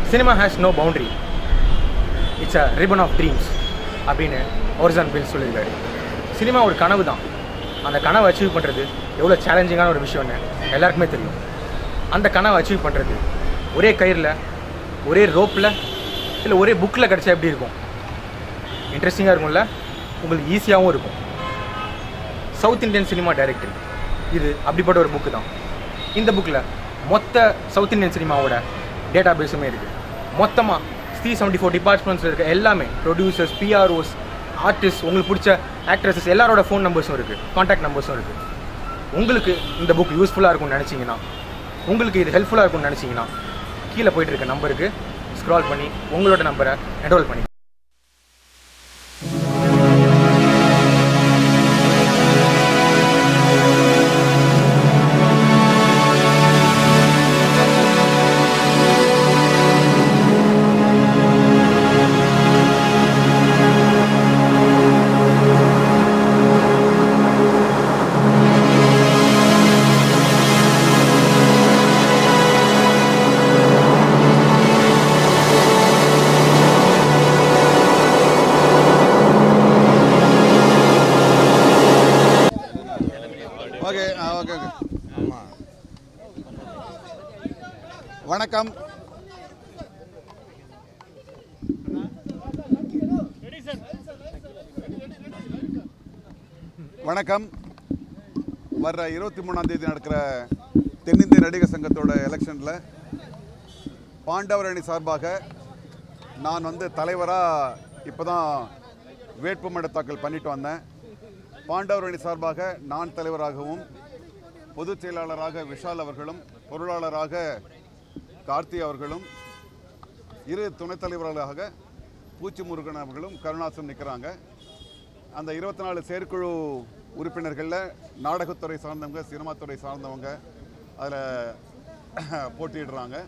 Cinema has no boundary it's a ribbon of dreams அப்படின்னு Orson பில் சொல்லியிருக்காரு cinema ஒரு கனவு தான் அந்த கனவை அச்சீவ் பண்ணுறது எவ்வளோ சேலஞ்சிங்கான ஒரு விஷயம்னு எல்லாருக்குமே தெரியும் அந்த கனவை அச்சீவ் பண்ணுறது ஒரே கயிறில் ஒரே ரோப்பில் இல்லை ஒரே புக்கில் கிடச்சா எப்படி இருக்கும் இன்ட்ரெஸ்டிங்காக இருக்கும்ல உங்களுக்கு ஈஸியாகவும் இருக்கும் சவுத் இந்தியன் சினிமா டைரக்டரி இது அப்படிப்பட்ட ஒரு புக்கு தான் இந்த புக்கில் மொத்த சவுத் இந்தியன் சினிமாவோட டேட்டா பேஸுமே இருக்குது மொத்தமாக த்ரீ செவன்ட்டி ஃபோர் டிபார்ட்மெண்ட்ஸில் இருக்க எல்லாமே ப்ரொடியூசர்ஸ் பிஆர்ஓஸ் ஆர்டிஸ்ட் உங்களுக்கு பிடிச்ச ஆக்ட்ரஸஸ் எல்லாரோட ஃபோன் நம்பர்ஸும் இருக்குது காண்டாக்ட் நம்பர்ஸும் இருக்குது உங்களுக்கு இந்த புக் யூஸ்ஃபுல்லாக இருக்கும்னு நினச்சிங்கன்னா உங்களுக்கு இது ஹெல்ப்ஃபுல்லாக இருக்கும்னு நினச்சிங்கன்னா கீழே போயிட்டு இருக்க நம்பருக்கு ஸ்க்ரால் பண்ணி உங்களோட நம்பரை என்ரோல் பண்ணி ஓகே ஆ ஓகே ஓகே ஆமாம் வணக்கம் வணக்கம் வர்ற இருபத்தி மூணாம் தேதி நடக்கிற தென்னிந்திய நடிகர் சங்கத்தோட எலெக்ஷனில் பாண்டவர் அணி சார்பாக நான் வந்து தலைவராக இப்போ தான் வேட்புமனு தாக்கல் பண்ணிட்டு வந்தேன் பாண்டவர் அணி சார்பாக நான் தலைவராகவும் பொதுச் செயலாளராக விஷால் அவர்களும் பொருளாளராக கார்த்தி அவர்களும் இரு துணைத் தலைவர்களாக பூச்சி முருகன் அவர்களும் கருணாசும் நிற்கிறாங்க அந்த இருபத்தி நாலு செயற்குழு உறுப்பினர்களில் நாடகத்துறை சார்ந்தவங்க சினிமாத்துறை சார்ந்தவங்க அதில் போட்டியிடுறாங்க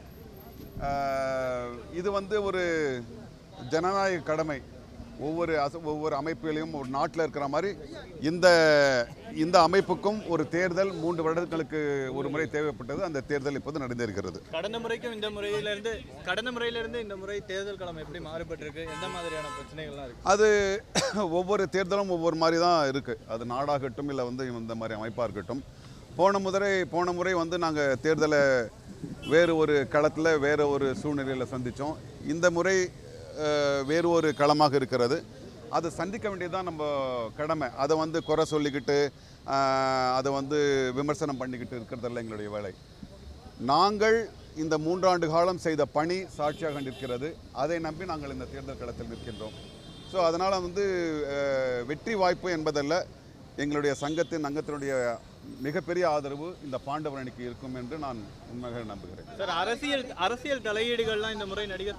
ஆஹ் இது வந்து ஒரு ஜனநாயக கடமை ஒவ்வொரு அச ஒவ்வொரு அமைப்புகளையும் ஒரு நாட்டில் இருக்கிற மாதிரி இந்த இந்த அமைப்புக்கும் ஒரு தேர்தல் மூன்று வருடங்களுக்கு ஒரு முறை தேவைப்பட்டது அந்த தேர்தல் இப்போது நடந்திருக்கிறது கடந்த முறைக்கும் இந்த முறையிலிருந்து கடந்த முறையிலிருந்து இந்த முறை தேர்தல் களம் எப்படி மாறுபட்டிருக்கு எந்த மாதிரியான பிரச்சனைகள்லாம் இருக்கு அது ஒவ்வொரு தேர்தலும் ஒவ்வொரு மாதிரி தான் இருக்குது அது நாடாகட்டும் இல்லை வந்து இந்த மாதிரி அமைப்பாக இருக்கட்டும் போன முறை போன முறை வந்து நாங்கள் தேர்தலை வேறு ஒரு களத்தில் வேறு ஒரு சூழ்நிலையில் சந்தித்தோம் இந்த முறை அஹ், வேறு ஒரு களமாக இருக்கிறது அதை சந்திக்க வேண்டியதுதான் நம்ம கடமை அதை வந்து குறை சொல்லிக்கிட்டு அஹ், அதை வந்து விமர்சனம் பண்ணிக்கிட்டு இருக்கிறதல்ல எங்களுடைய வேலை நாங்கள் இந்த மூன்றாண்டு காலம் செய்த பணி சாட்சியாக நிற்கிறது அதை நம்பி நாங்கள் இந்த தேர்தல் களத்தில் நிற்கின்றோம் ஸோ அதனால் வந்து அஹ், வெற்றி வாய்ப்பு என்பதல்ல எங்களுடைய சங்கத்தின் அங்கத்தினுடைய மிகப்பெரிய ஆதரவு இந்த பாண்டவர் அணிக்கு இருக்கும் என்று நான் உண்மையாக நம்புகிறேன் சார் அரசியல் அரசியல் தலையீடுகள்லாம் இந்த முறை நடிகர்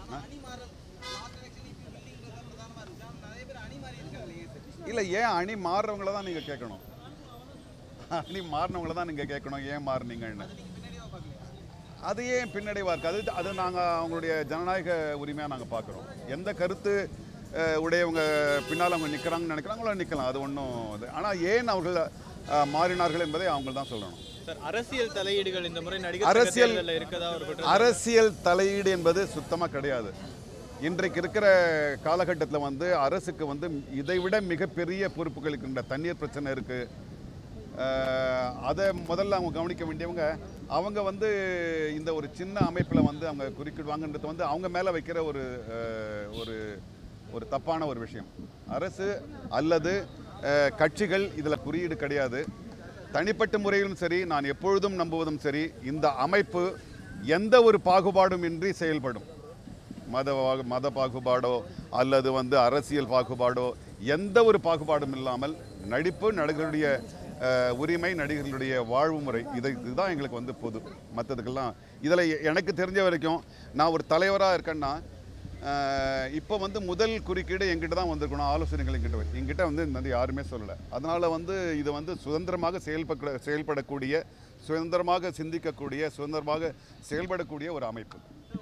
இல்லை ஏன் அணி மாறுறவங்கள தான் நீங்கள் கேட்கணும் அணி மாறினவங்கள தான் நீங்கள் கேட்கணும் ஏன் மாறுனீங்கன்னு அது ஏன் பின்னடைவாக இருக்குது அது அது நாங்கள் அவங்களுடைய ஜனநாயக உரிமையாக நாங்கள் பார்க்குறோம் எந்த கருத்து அஹ், உடையவங்க பின்னால் அவங்க நிற்கிறாங்கன்னு நினைக்கிறாங்களோ நிற்கலாம் அது ஒன்றும் இது ஆனால் ஏன் அவர்கள் அஹ், மாறினார்கள் என்பதை அவங்க தான் சொல்லணும் சார் அரசியல் தலையீடுகள் இந்த முறை நடிகர் அரசியல் அரசியல் இருக்கதா ஒரு குற்றம் அரசியல் தலையீடு என்பது சுத்தமாக கிடையாது இன்றைக்கு இருக்கிற காலகட்டத்தில் வந்து அரசுக்கு வந்து இதைவிட மிகப்பெரிய பொறுப்புகள் இருக்கின்ற தண்ணீர் பிரச்சனை இருக்குது அதை முதல்ல அவங்க கவனிக்க வேண்டியவங்க அவங்க வந்து இந்த ஒரு சின்ன அமைப்பில் வந்து அவங்க குறுக்கிடுவாங்கன்றது வந்து அவங்க மேலே வைக்கிற ஒரு அஹ், ஒரு ஒரு தப்பான ஒரு விஷயம் அரசு அல்லது அஹ், கட்சிகள் இதில் குறியீடு கிடையாது தனிப்பட்ட முறையிலும் சரி நான் எப்பொழுதும் நம்புவதும் சரி இந்த அமைப்பு எந்த ஒரு பாகுபாடும் இன்றி செயல்படும் மத வா- மத பாகுபாடோ அல்லது வந்து அரசியல் பாகுபாடோ எந்த ஒரு பாகுபாடும் இல்லாமல் நடிப்பு நடிகர்களுடைய அஹ், உரிமை நடிகர்களுடைய வாழ்வு முறை இதை இதுதான் எங்களுக்கு வந்து பொது மற்றதுக்கெல்லாம் இதில் எனக்கு தெரிஞ்ச வரைக்கும் நான் ஒரு தலைவராக இருக்கேன்னா அஹ், இப்போ வந்து முதல் குறுக்கீடு எங்கிட்ட தான் வந்திருக்கணும் ஆலோசனைகள் எங்கிட்ட வரும். எங்கிட்ட வந்து இந்த மாதிரி யாருமே சொல்லலை அதனால் வந்து இது வந்து சுதந்திரமாக செயல்பட செயல்படக்கூடிய சுதந்திரமாக சிந்திக்கக்கூடிய சுதந்திரமாக செயல்படக்கூடிய ஒரு அமைப்பு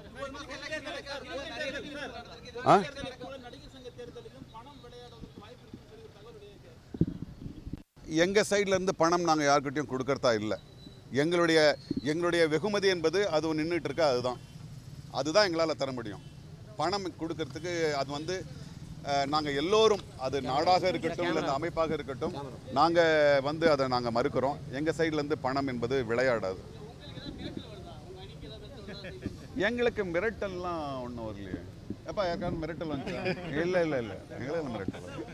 ஆ எங்கள் சைட்லேருந்து பணம் நாங்கள் யார்கிட்டயும் கொடுக்கறதா இல்லை எங்களுடைய எங்களுடைய வெகுமதி என்பது அது நின்றுட்டு இருக்கு அதுதான் அதுதான் எங்களால் தர முடியும் பணம் கொடுக்கறதுக்கு அது வந்து நாங்கள் எல்லோரும் அது நாடாக இருக்கட்டும் இல்லை இந்த அமைப்பாக இருக்கட்டும் நாங்கள் வந்து அதை நாங்கள் மறுக்கிறோம் எங்கள் சைட்லேருந்து பணம் என்பது விளையாடாது எங்களுக்கு மிரட்டல்லாம் ஒன்றும் வரலையே எப்பா யாருக்காவது மிரட்டல் வந்துச்சா இல்லை இல்லை இல்லை எங்களுக்கு மிரட்டல் வரல.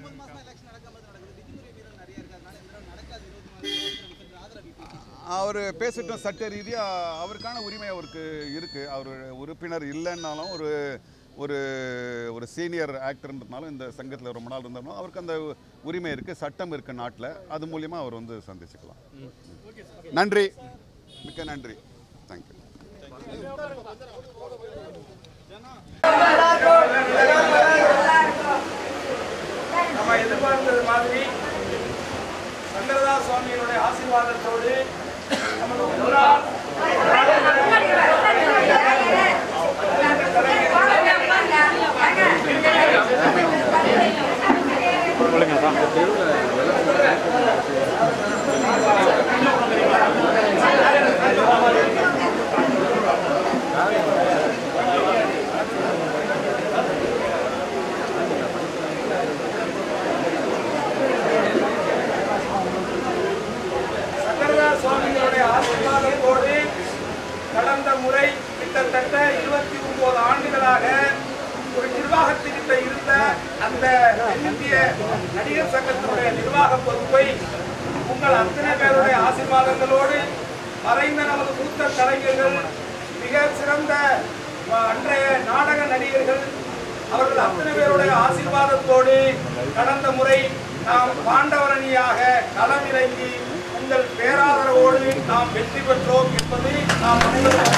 அவர் பேசட்டும் சட்ட ரீதியாக அவருக்கான உரிமை அவருக்கு இருக்குது அவர் உறுப்பினர் இல்லைன்னாலும் ஒரு ஒரு ஒரு சீனியர் ஆக்டர்ன்றதுனாலும் இந்த சங்கத்தில் ரொம்ப நாள் இருந்தாலும் அவருக்கு அந்த உரிமை இருக்குது சட்டம் இருக்குது நாட்டில் அது மூலியமாக அவர் வந்து சந்திச்சுக்கலாம் நன்றி மிக்க நன்றி தேங்க்யூ நம்ம எதிர்பார்த்தது மாதிரி சங்கரதாஸ் சுவாமியினுடைய ஆசீர்வாதத்தோடு நமது முன்னாள் சங்கரதாஸ் சுவாமிகளுடைய ஆசீர்வாதத்தோடு கடந்த முறை கிட்டத்தட்ட இருபத்தி ஒன்பது ஆண்டுகளாக ஒரு நிர்வாகத்திட்ட இருந்த அந்த இந்திய நடிகர் சங்கத்தினுடைய நிர்வாக பொறுப்பை உங்கள் அத்தனை பேருடைய ஆசீர்வாதங்களோடு மறைந்த நமது மூத்த கலைஞர்கள் மிக சிறந்த அஹ், அன்றைய நாடக நடிகர்கள் அவர்கள் அத்தனை பேருடைய ஆசீர்வாதத்தோடு கடந்த முறை நாம் பாண்டவரணியாக களமிறங்கி உங்கள் பேராதரவோடு நாம் வெற்றி பெற்றோம் என்பது நாம் அனைவரும்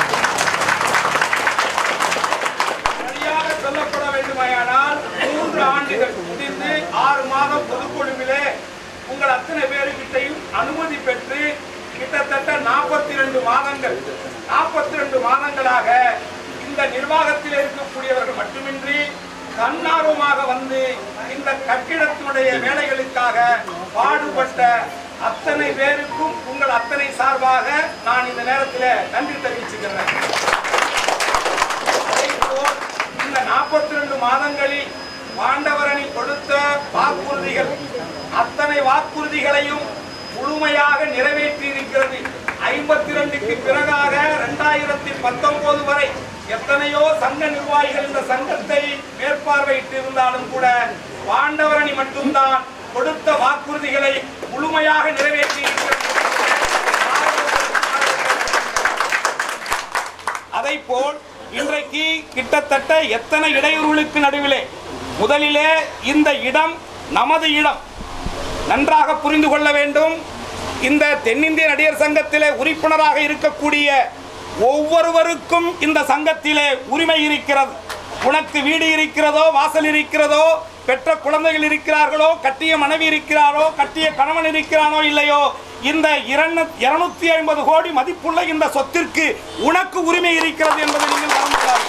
சரியாக சொல்லப்பட வேண்டுமாயானால் மூன்று ஆண்டுகள் முடிந்து ஆறு மாதம் பொதுக்குழுவிலே உங்கள் அத்தனை பேருக்கிட்டையும் அனுமதி பெற்று கிட்டத்தட்ட நாற்பத்தி ரெண்டு மாதங்கள் நாற்பத்தி ரெண்டு மாதங்களாக இந்த நிர்வாகத்தில் இருக்கக்கூடியவர்கள் மட்டுமின்றி தன்னார்வமாக வந்து இந்த கட்டிடத்தினுடைய வேலைகளுக்காக பாடுபட்ட அத்தனை பேருக்கும் உங்கள் அத்தனை சார்பாக நான் இந்த நேரத்தில் நன்றி தெரிவிச்சுக்கிறேன் அதேபோல் இந்த நாற்பத்தி ரெண்டு மாதங்களில் பாண்டவரணி கொடுத்த வாக்குறுதிகள் அத்தனை வாக்குறுதிகளையும் முழுமையாக நிறைவேற்றி இருக்கிறது ஐம்பத்தி ரெண்டுக்கு பிறகாக இரண்டாயிரத்தி பத்தொன்பது வரை எத்தனையோ சங்க நிர்வாகிகள் இந்த சங்கத்தை மேற்பார்வையிட்டு இருந்தாலும் கூட பாண்டவரணி மட்டும்தான் கொடுத்த வாக்குறுதிகளை முழுமையாக நிறைவேற்றி அதை போல் இன்றைக்கு கிட்டத்தட்ட எத்தனை இடையூறுகளுக்கு நடுவிலே முதலிலே இந்த இடம் நமது இடம் நன்றாக புரிந்து கொள்ள வேண்டும் இந்த தென்னிந்திய நடிகர் சங்கத்திலே உறுப்பினராக இருக்கக்கூடிய ஒவ்வொருவருக்கும் இந்த சங்கத்திலே உரிமை இருக்கிறது உனக்கு வீடு இருக்கிறதோ வாசல் இருக்கிறதோ பெற்ற குழந்தைகள் இருக்கிறார்களோ கட்டிய மனைவி இருக்கிறாரோ கட்டிய கணவன் இருக்கிறானோ இல்லையோ இந்த இருநூத்தி ஐம்பது கோடி மதிப்புள்ள இந்த சொத்திற்கு உனக்கு உரிமை இருக்கிறது என்பதை நீங்கள் மறந்துவிடாது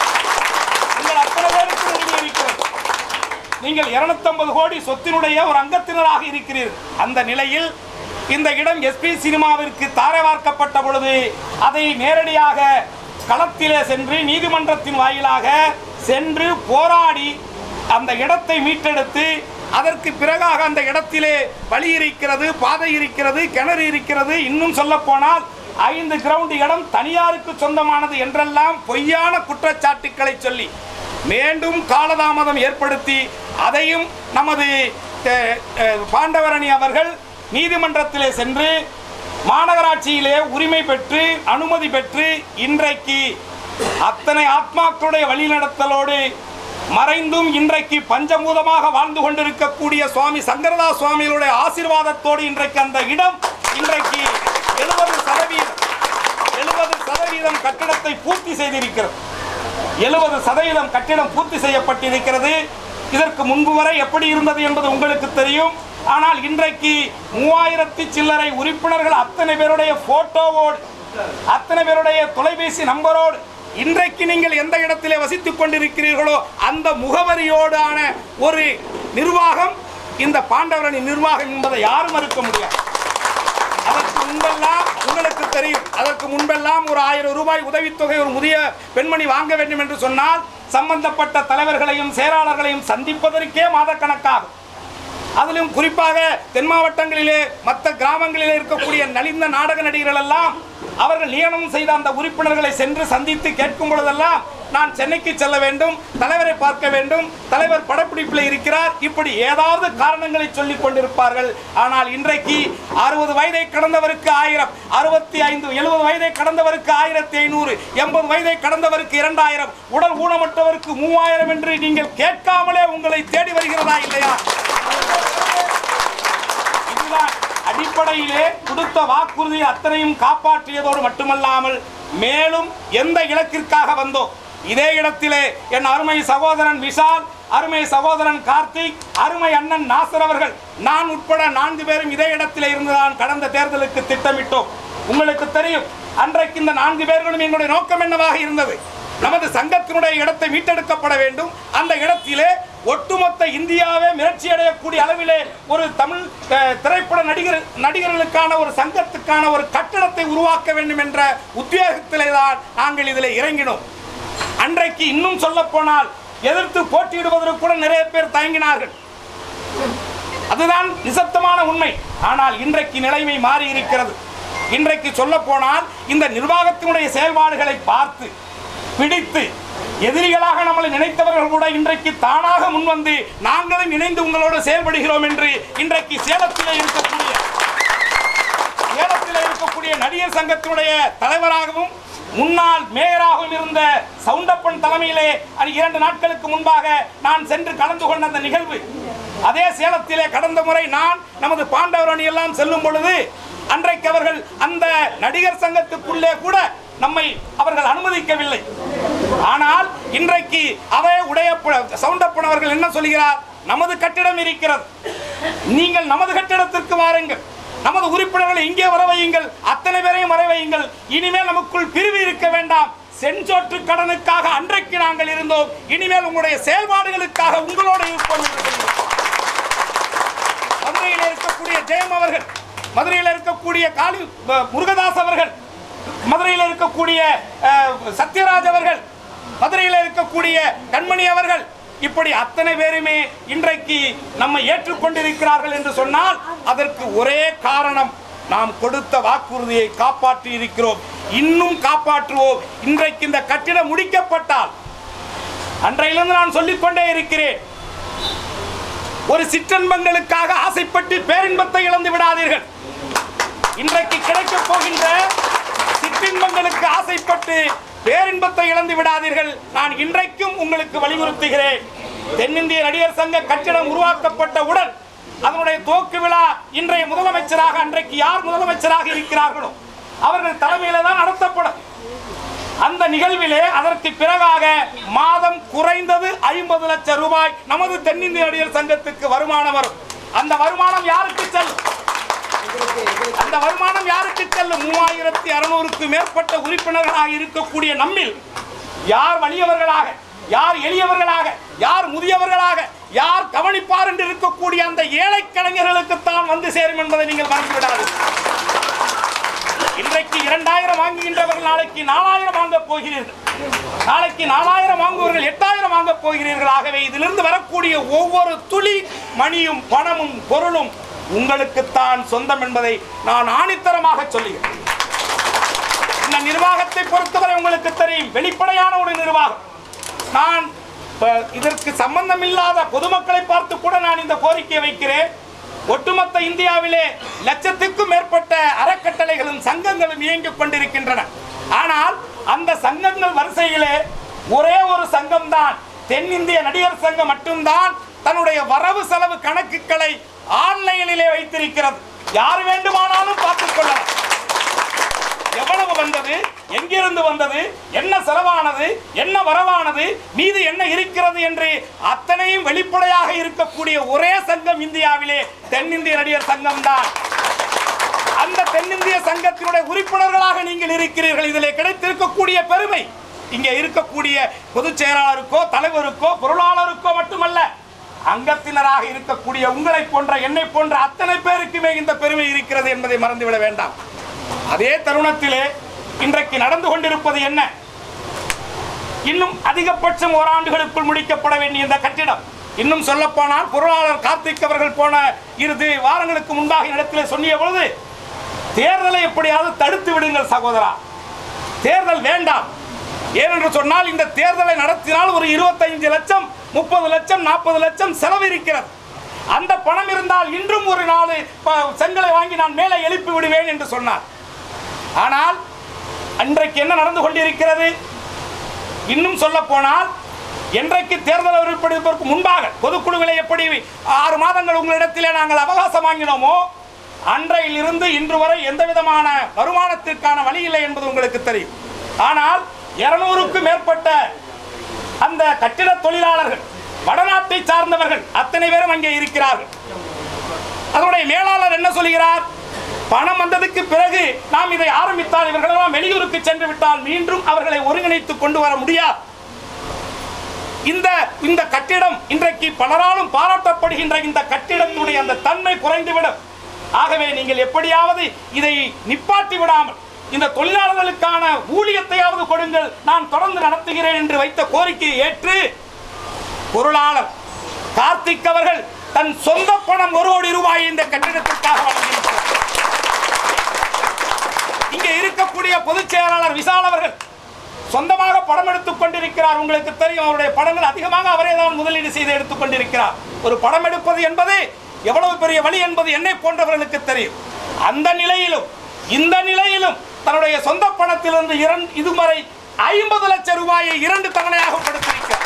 உங்கள் அத்தனை பேருக்கு உரிமை இருக்கிறது நீங்கள் 250 கோடி சொத்தினுடைய ஒரு அங்கத்தினராக இருக்கிறீர்கள் அந்த நிலையில் இந்த இடம் எஸ்பி சினிமாவிற்கு தாரை வார்க்கப்பட்ட பொழுது அதை நேரடியாக களத்திலே சென்று நீதிமன்றத்தின் வாயிலாக சென்று போராடி அந்த இடத்தை மீட்டெடுத்து அதற்கு பிறகாக அந்த இடத்திலே வழி இருக்கிறது பாதை இருக்கிறது கிணறு இருக்கிறது இன்னும் சொல்ல போனால் ஐந்து கிரவுண்ட் இடம் தனியாருக்கு சொந்தமானது என்றெல்லாம் பொய்யான குற்றச்சாட்டுக்களை சொல்லி மீண்டும் காலதாமதம் ஏற்படுத்தி அதையும் நமது அஹ், அஹ், பாண்டவரணி அவர்கள் நீதிமன்றத்திலே சென்று மாநகராட்சியிலே உரிமை பெற்று அனுமதி பெற்று இன்றைக்கு அத்தனை ஆத்மாக்களுடைய வழிநடத்தலோடு மறைந்தும் இன்றைக்கு பஞ்சபூதமாக வாழ்ந்து கொண்டிருக்கக்கூடிய சுவாமி சங்கரதாஸ் சுவாமிகளுடைய ஆசீர்வாதத்தோடு இன்றைக்கு அந்த இடம் இன்றைக்கு எழுபது சதவீதம் எழுபது சதவீதம் கட்டிடத்தை பூர்த்தி செய்திருக்கிறது எழுபது சதவீதம் கட்டிடம் பூர்த்தி செய்யப்பட்டிருக்கிறது இதற்கு முன்பு வரை எப்படி இருந்தது என்பது உங்களுக்கு தெரியும் ஆனால் இன்றைக்கு மூவாயிரத்தி சில்லறை உறுப்பினர்கள் அத்தனை பேருடைய போட்டோவோடு அத்தனை பேருடைய தொலைபேசி நம்பரோடு இன்றைக்கு நீங்கள் எந்த இடத்திலே வசித்துக் கொண்டிருக்கிறீர்களோ அந்த முகவரியோடான ஒரு நிர்வாகம் இந்த பாண்டவரணி நிர்வாகம் என்பதை யாரும் மறுக்க முடியாது அதற்கு முன்பெல்லாம் உங்களுக்கு தெரியும் அதற்கு முன்பெல்லாம் ஒரு ஆயிரம் ரூபாய் உதவித்தொகை ஒரு முதிய பெண்மணி வாங்க வேண்டும் என்று சொன்னால் சம்பந்தப்பட்ட தலைவர்களையும் செயலாளர்களையும் சந்திப்பதற்கே மாதக்கணக்காகும் அதிலும் குறிப்பாக தென் மாவட்டங்களிலே மற்ற கிராமங்களிலே இருக்கக்கூடிய நலிந்த நாடக நடிகர்கள் எல்லாம் அவர்கள் நியமனம் செய்த அந்த உறுப்பினர்களை சென்று சந்தித்து கேட்கும் பொழுதெல்லாம் நான் சென்னைக்கு செல்ல வேண்டும் தலைவரை பார்க்க வேண்டும் தலைவர் படப்பிடிப்பில் இருக்கிறார் இப்படி ஏதாவது காரணங்களை சொல்லிக் கொண்டிருப்பார்கள் ஆனால் இன்றைக்கு அறுபது வயதை கடந்தவருக்கு ஆயிரம் அறுபத்தி ஐந்து எழுபது வயதை கடந்தவருக்கு ஆயிரத்தி ஐநூறு எண்பது வயதை கடந்தவருக்கு இரண்டாயிரம் உடல் ஊனமற்றவருக்கு மூவாயிரம் என்று நீங்கள் கேட்காமலே உங்களை தேடி வருகிறதா இல்லையா இதுதான் அடிப்படையிலே கொடுத்த வாக்குறுதி அத்தனையும் காப்பாற்றியதோடு மட்டுமல்லாமல் மேலும் எந்த இலக்கிற்காக வந்தோம் இதே இடத்திலே என் அருமை சகோதரன் விஷால் அருமை சகோதரன் கார்த்திக் அருமை அண்ணன் நாசர் அவர்கள் நான் உட்பட நான்கு பேரும் இதே இடத்திலே இருந்துதான் கடந்த தேர்தலுக்கு திட்டமிட்டோம் உங்களுக்கு தெரியும் அன்றைக்கு இந்த நான்கு பேர்களும் எங்களுடைய நோக்கம் என்னவாக இருந்தது நமது சங்கத்தினுடைய இடத்தை மீட்டெடுக்கப்பட வேண்டும் அந்த இடத்திலே ஒட்டுமொத்த இந்தியாவே மிரட்சி அடையக்கூடிய அளவிலே ஒரு தமிழ் அஹ், திரைப்பட நடிகர் நடிகர்களுக்கான ஒரு சங்கத்துக்கான ஒரு கட்டடத்தை உருவாக்க வேண்டும் என்ற உத்வேகத்திலே தான் நாங்கள் இதில் இறங்கினோம் அன்றைக்கு இன்னும் சொல்ல போனால் எதிர்த்து போட்டியிடுவதற்கு கூட நிறைய பேர் தயங்கினார்கள் அதுதான் நிசப்தமான உண்மை ஆனால் இன்றைக்கு நிலைமை மாறி இருக்கிறது இன்றைக்கு சொல்ல போனால் இந்த நிர்வாகத்தினுடைய செயல்பாடுகளை பார்த்து பிடித்து எதிரிகளாக நம்மளை நினைத்தவர்கள் கூட இன்றைக்கு தானாக முன்வந்து நாங்களும் இணைந்து உங்களோடு செயல்படுகிறோம் என்று இன்றைக்கு சேலத்திலே இருக்கக்கூடிய சேலத்தில் இருக்கக்கூடிய நடிகர் சங்கத்தினுடைய தலைவராகவும் முன்னாள் மேயராகவும் இருந்த சவுண்டப்பன் தலைமையிலே அது இரண்டு நாட்களுக்கு முன்பாக நான் சென்று கலந்து கொண்ட அந்த நிகழ்வு அதே சேலத்திலே கடந்த முறை நான் நமது பாண்டவர் அணி எல்லாம் செல்லும் பொழுது அன்றைக்கு அவர்கள் அந்த நடிகர் சங்கத்துக்குள்ளே கூட நம்மை அவர்கள் அனுமதிக்கவில்லை ஆனால் இன்றைக்கு அதே உடைய சவுண்டப்பன் அவர்கள் என்ன சொல்கிறார் நமது கட்டிடம் இருக்கிறது நீங்கள் நமது கட்டிடத்திற்கு வாருங்கள் நமது உறுப்பினர்களை இங்கே வர வையுங்கள் அத்தனை பேரையும் வர வையுங்கள் இனிமேல் நமக்குள் பிரிவு இருக்க வேண்டாம் செஞ்சோற்று கடனுக்காக அன்றைக்கு நாங்கள் இருந்தோம் இனிமேல் உங்களுடைய செயல்பாடுகளுக்காக உங்களோடு இருப்போம் என்று சொல்கிறோம். மதுரையில் இருக்கக்கூடிய ஜெயம் அவர்கள் மதுரையில் இருக்கக்கூடிய காளி ப- முருகதாஸ் அவர்கள் மதுரையில் இருக்கக்கூடிய அஹ், சத்யராஜ் அவர்கள் மதுரையில் இருக்கக்கூடிய கண்மணி அவர்கள் இப்படி அத்தனை பேருமே இன்றைக்கு நம்மை ஏற்றுக்கொண்டிருக்கிறார்கள் என்று சொன்னால் அதற்கு ஒரே காரணம் நாம் கொடுத்த வாக்குறுதியை காப்பாற்றி இருக்கிறோம் இன்னும் காப்பாற்றுவோம் இன்றைக்கு இந்த கட்டிடம் முடிக்கப்பட்டால் அன்றையிலிருந்து நான் சொல்லிக்கொண்டே இருக்கிறேன் ஒரு சிற்றன்பங்களுக்காக ஆசைப்பட்டு பேரின்பத்தை இழந்து விடாதீர்கள் இன்றைக்கு கிடைக்கப் போகின்ற சிற்றின்பங்களுக்கு ஆசைப்பட்டு பேரின்பத்தை இழந்து விடாதீர்கள் நான் இன்றைக்கும் உங்களுக்கு வலியுறுத்துகிறேன் தென்னிந்திய நடிகர் சங்க கட்டிடம் உருவாக்கப்பட்டவுடன் அதனுடைய துவக்க விழா இன்றைய முதலமைச்சராக அன்றைக்கு யார் முதலமைச்சராக இருக்கிறார்களோ அவர்கள் தலைமையில தான் நடத்தப்படும் அந்த நிகழ்விலே அதற்கு பிறகாக மாதம் குறைந்தது ஐம்பது லட்சம் ரூபாய் நமது தென்னிந்திய நடிகர் சங்கத்துக்கு வருமானம் வரும் அந்த வருமானம் யாருக்கு செல்லும் அந்த வருமானம் யாருக்கு செல்லும் மூவாயிரத்தி அறுநூறுக்கு மேற்பட்ட உறுப்பினர்களாக இருக்கக்கூடிய நம்மில் யார் வலியவர்களாக யார் எளியவர்களாக யார் முதியவர்களாக யார் கவனிப்பார் என்று இருக்கக்கூடிய அந்த ஏழை கலைஞர்களுக்குத்தான் வந்து சேரும் என்பதை நீங்கள் மறந்துவிடாது இன்றைக்கு இரண்டாயிரம் வாங்குகின்றவர்கள் நாளைக்கு நாலாயிரம் வாங்க போகிறீர்கள் நாளைக்கு நாலாயிரம் வாங்குவவர்கள் எட்டாயிரம் வாங்க போகிறீர்கள் ஆகவே இதிலிருந்து வரக்கூடிய ஒவ்வொரு துளி மணியும் பணமும் பொருளும் உங்களுக்குத்தான் சொந்தம் என்பதை நான் ஆணித்தரமாக சொல்லுகிறேன் இந்த நிர்வாகத்தை பொறுத்தவரை உங்களுக்கு தெரியும் வெளிப்படையான ஒரு நிர்வாகம் நான் ப- இதற்கு சம்பந்தமில்லாத பொதுமக்களை பார்த்து கூட நான் இந்த கோரிக்கையை வைக்கிறேன் ஒட்டுமொத்த இந்தியாவிலே லட்சத்துக்கும் மேற்பட்ட அறக்கட்டளைகளும் சங்கங்களும் இயங்கிக் கொண்டிருக்கின்றன ஆனால் அந்த சங்கங்கள் வரிசையிலே ஒரே ஒரு சங்கம்தான் தென்னிந்திய நடிகர் சங்கம் மட்டும்தான் தன்னுடைய வரவு செலவு கணக்குகளை ஆன்லைனிலே வைத்திருக்கிறது யார் வேண்டுமானாலும் பார்த்துக் கொள்ளலாம் எவ்வளவு வந்தது எங்கிருந்து வந்தது என்ன செலவானது என்ன வரவானது மீது என்ன இருக்கிறது என்று அத்தனையும் வெளிப்படையாக இருக்கக்கூடிய ஒரே சங்கம் இந்தியாவிலே தென்னிந்திய நடிகர் சங்கம் தான் அந்த தென்னிந்திய சங்கத்தினுடைய உறுப்பினர்களாக நீங்கள் இருக்கிறீர்கள் இதிலே கிடைத்திருக்கக்கூடிய பெருமை இங்கே இருக்கக்கூடிய பொதுச் செயலாளருக்கோ தலைவருக்கோ பொருளாளருக்கோ மட்டுமல்ல அங்கத்தினராக இருக்கக்கூடிய உங்களை போன்ற என்னை போன்ற அத்தனை பேருக்குமே இந்த பெருமை இருக்கிறது என்பதை மறந்துவிட வேண்டாம் அதே தருணத்திலே இன்றைக்கு நடந்து கொண்டிருப்பது என்ன இன்னும் அதிகபட்சம் ஓராண்டுகளுக்குள் முடிக்கப்பட வேண்டிய இந்த கட்டிடம் இன்னும் சொல்லப்போனால் பொருளாளர் கார்த்திக் அவர்கள் போன இறுதி வாரங்களுக்கு முன்பாக இடத்திலே சொன்னிய பொழுது தேர்தலை எப்படியாவது தடுத்து விடுங்கள் சகோதரா தேர்தல் வேண்டாம் ஏனென்று சொன்னால் இந்த தேர்தலை நடத்தினால் ஒரு இருபத்தைந்து லட்சம் முப்பது லட்சம் நாற்பது லட்சம் செலவு இருக்கிறது அந்த பணம் இருந்தால் இன்றும் ஒரு நாலு ப- செங்கலை வாங்கி நான் மேலே எழுப்பி விடுவேன் என்று சொன்னார் ஆனால் அன்றைக்கு என்ன நடந்து கொண்டிருக்கிறது இன்னும் சொல்ல போனால் என்றைக்கு தேர்தல் அறிவிப்பதற்கு முன்பாக பொதுக்குழுவிலே எப்படி ஆறு மாதங்கள் உங்களிடத்திலே நாங்கள் அவகாசம் வாங்கினோமோ அன்றையிலிருந்து இன்று வரை எந்த விதமான வருமானத்திற்கான வழி இல்லை என்பது உங்களுக்கு தெரியும் ஆனால் இருநூறுக்கும் மேற்பட்ட அந்த கட்டிட தொழிலாளர்கள் வடநாட்டை சார்ந்தவர்கள் அத்தனை பேரும் அங்கே இருக்கிறார்கள் அதனுடைய மேலாளர் என்ன சொல்கிறார் பணம் வந்ததுக்கு பிறகு நாம் இதை ஆரம்பித்தால் இவர்களெல்லாம் வெளியூருக்கு சென்று விட்டால் மீண்டும் அவர்களை ஒருங்கிணைத்து கொண்டு வர முடியாது இந்த இந்த கட்டிடம் இன்றைக்கு பலராலும் பாராட்டப்படுகின்ற இந்த கட்டிடத்துடைய அந்த தன்மை குறைந்துவிடும் ஆகவே நீங்கள் எப்படியாவது இதை நிப்பாட்டி விடாமல் இந்த தொழிலாளர்களுக்கான ஊழியத்தையாவது கொடுங்கள் நான் தொடர்ந்து நடத்துகிறேன் என்று வைத்த கோரிக்கையை ஏற்று பொருளாளர் கார்த்திக் அவர்கள் தன் சொந்த பணம் ஒரு கோடி ரூபாயை இந்த கட்டிடத்திற்காக வழங்கியிருக்கிறார் இங்கே இருக்கக்கூடிய பொதுச் செயலாளர் விசால் அவர்கள் சொந்தமாக படம் எடுத்துக் கொண்டிருக்கிறார் உங்களுக்கு தெரியும் அவருடைய படங்கள் அதிகமாக அவரே தான் முதலீடு செய்து எடுத்துக் கொண்டிருக்கிறார் ஒரு படம் எடுப்பது என்பது எவ்வளவு பெரிய வழி என்பது என்னை போன்றவர்களுக்கு தெரியும் அந்த நிலையிலும் இந்த நிலையிலும் தன்னுடைய சொந்த பணத்திலிருந்து இரண்டு இதுவரை ஐம்பது லட்சம் ரூபாயை இரண்டு தவணையாக கொடுத்திருக்கிறார்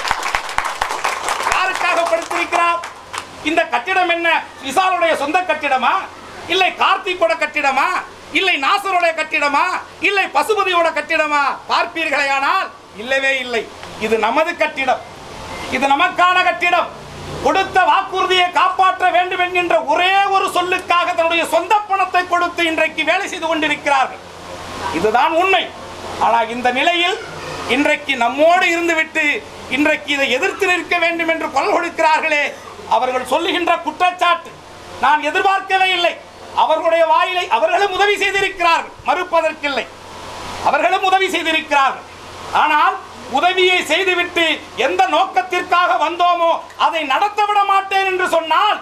யாருக்காக படுத்திருக்கிறார் இந்த கட்டிடம் என்ன விசாலுடைய சொந்த கட்டிடமா இல்லை கார்த்திக்கோட கட்டிடமா இல்லை நாசருடைய கட்டிடமா இல்லை பசுபதியோட கட்டிடமா பார்ப்பீர்களேயானால் இல்லவே இல்லை இது நமது கட்டிடம் இது நமக்கான கட்டிடம் கொடுத்த வாக்குறுதியை காப்பாற்ற வேண்டும் என்கின்ற ஒரே ஒரு சொல்லுக்காக தன்னுடைய சொந்த பணத்தை கொடுத்து இன்றைக்கு வேலை செய்து கொண்டிருக்கிறார்கள் இதுதான் உண்மை ஆனால் இந்த நிலையில் இன்றைக்கு நம்மோடு இருந்துவிட்டு இன்றைக்கு இதை எதிர்த்து நிற்க வேண்டும் என்று குரல் கொடுக்கிறார்களே அவர்கள் சொல்லுகின்ற குற்றச்சாட்டு நான் எதிர்பார்க்கவே இல்லை அவர்களுடைய வாயிலை அவர்களும் உதவி செய்திருக்கிறார்கள் மறுப்பதற்கில்லை அவர்களும் உதவி செய்திருக்கிறார்கள் ஆனால் உதவியை செய்துவிட்டு எந்த நோக்கத்திற்காக வந்தோமோ அதை நடத்த விட மாட்டேன் என்று சொன்னால்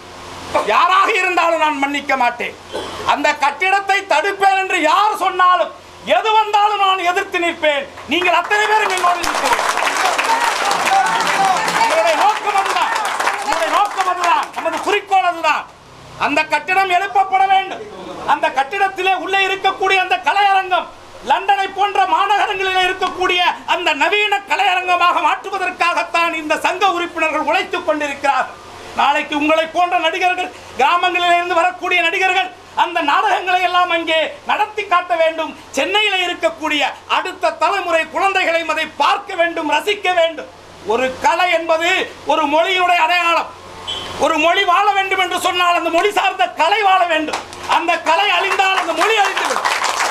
யாராக இருந்தாலும் நான் மன்னிக்க மாட்டேன் அந்த கட்டிடத்தை தடுப்பேன் என்று யார் சொன்னாலும் எது வந்தாலும் நான் எதிர்த்து நிற்பேன் நீங்கள் அத்தனை பேரும் என்னோடு இருக்கிறீர்கள் உங்களுடைய நோக்கம் அதுதான் உங்களுடைய நோக்கம் அதுதான் நமது குறிக்கோள் அதுதான் அந்த கட்டிடம் எழுப்பப்பட வேண்டும் அந்த கட்டிடத்திலே உள்ளே இருக்கக்கூடிய அந்த கலையரங்கம் லண்டனை போன்ற மாநகரங்களிலே இருக்கக்கூடிய அந்த நவீன கலையரங்கமாக மாற்றுவதற்காகத்தான் இந்த சங்க உறுப்பினர்கள் உழைத்துக் கொண்டிருக்கிறார்கள் நாளைக்கு உங்களை போன்ற நடிகர்கள் கிராமங்களில் இருந்து வரக்கூடிய நடிகர்கள் அந்த நாடகங்களை எல்லாம் அங்கே நடத்தி காட்ட வேண்டும் சென்னையில் இருக்கக்கூடிய அடுத்த தலைமுறை குழந்தைகளையும் அதை பார்க்க வேண்டும் ரசிக்க வேண்டும் ஒரு கலை என்பது ஒரு மொழியினுடைய அடையாளம் ஒரு மொழி வாழ வேண்டும் என்று சொன்னால் அந்த மொழி சார்ந்த கலை வாழ வேண்டும் அந்த கலை அழிந்தால் அந்த மொழி அழிந்துவிடும்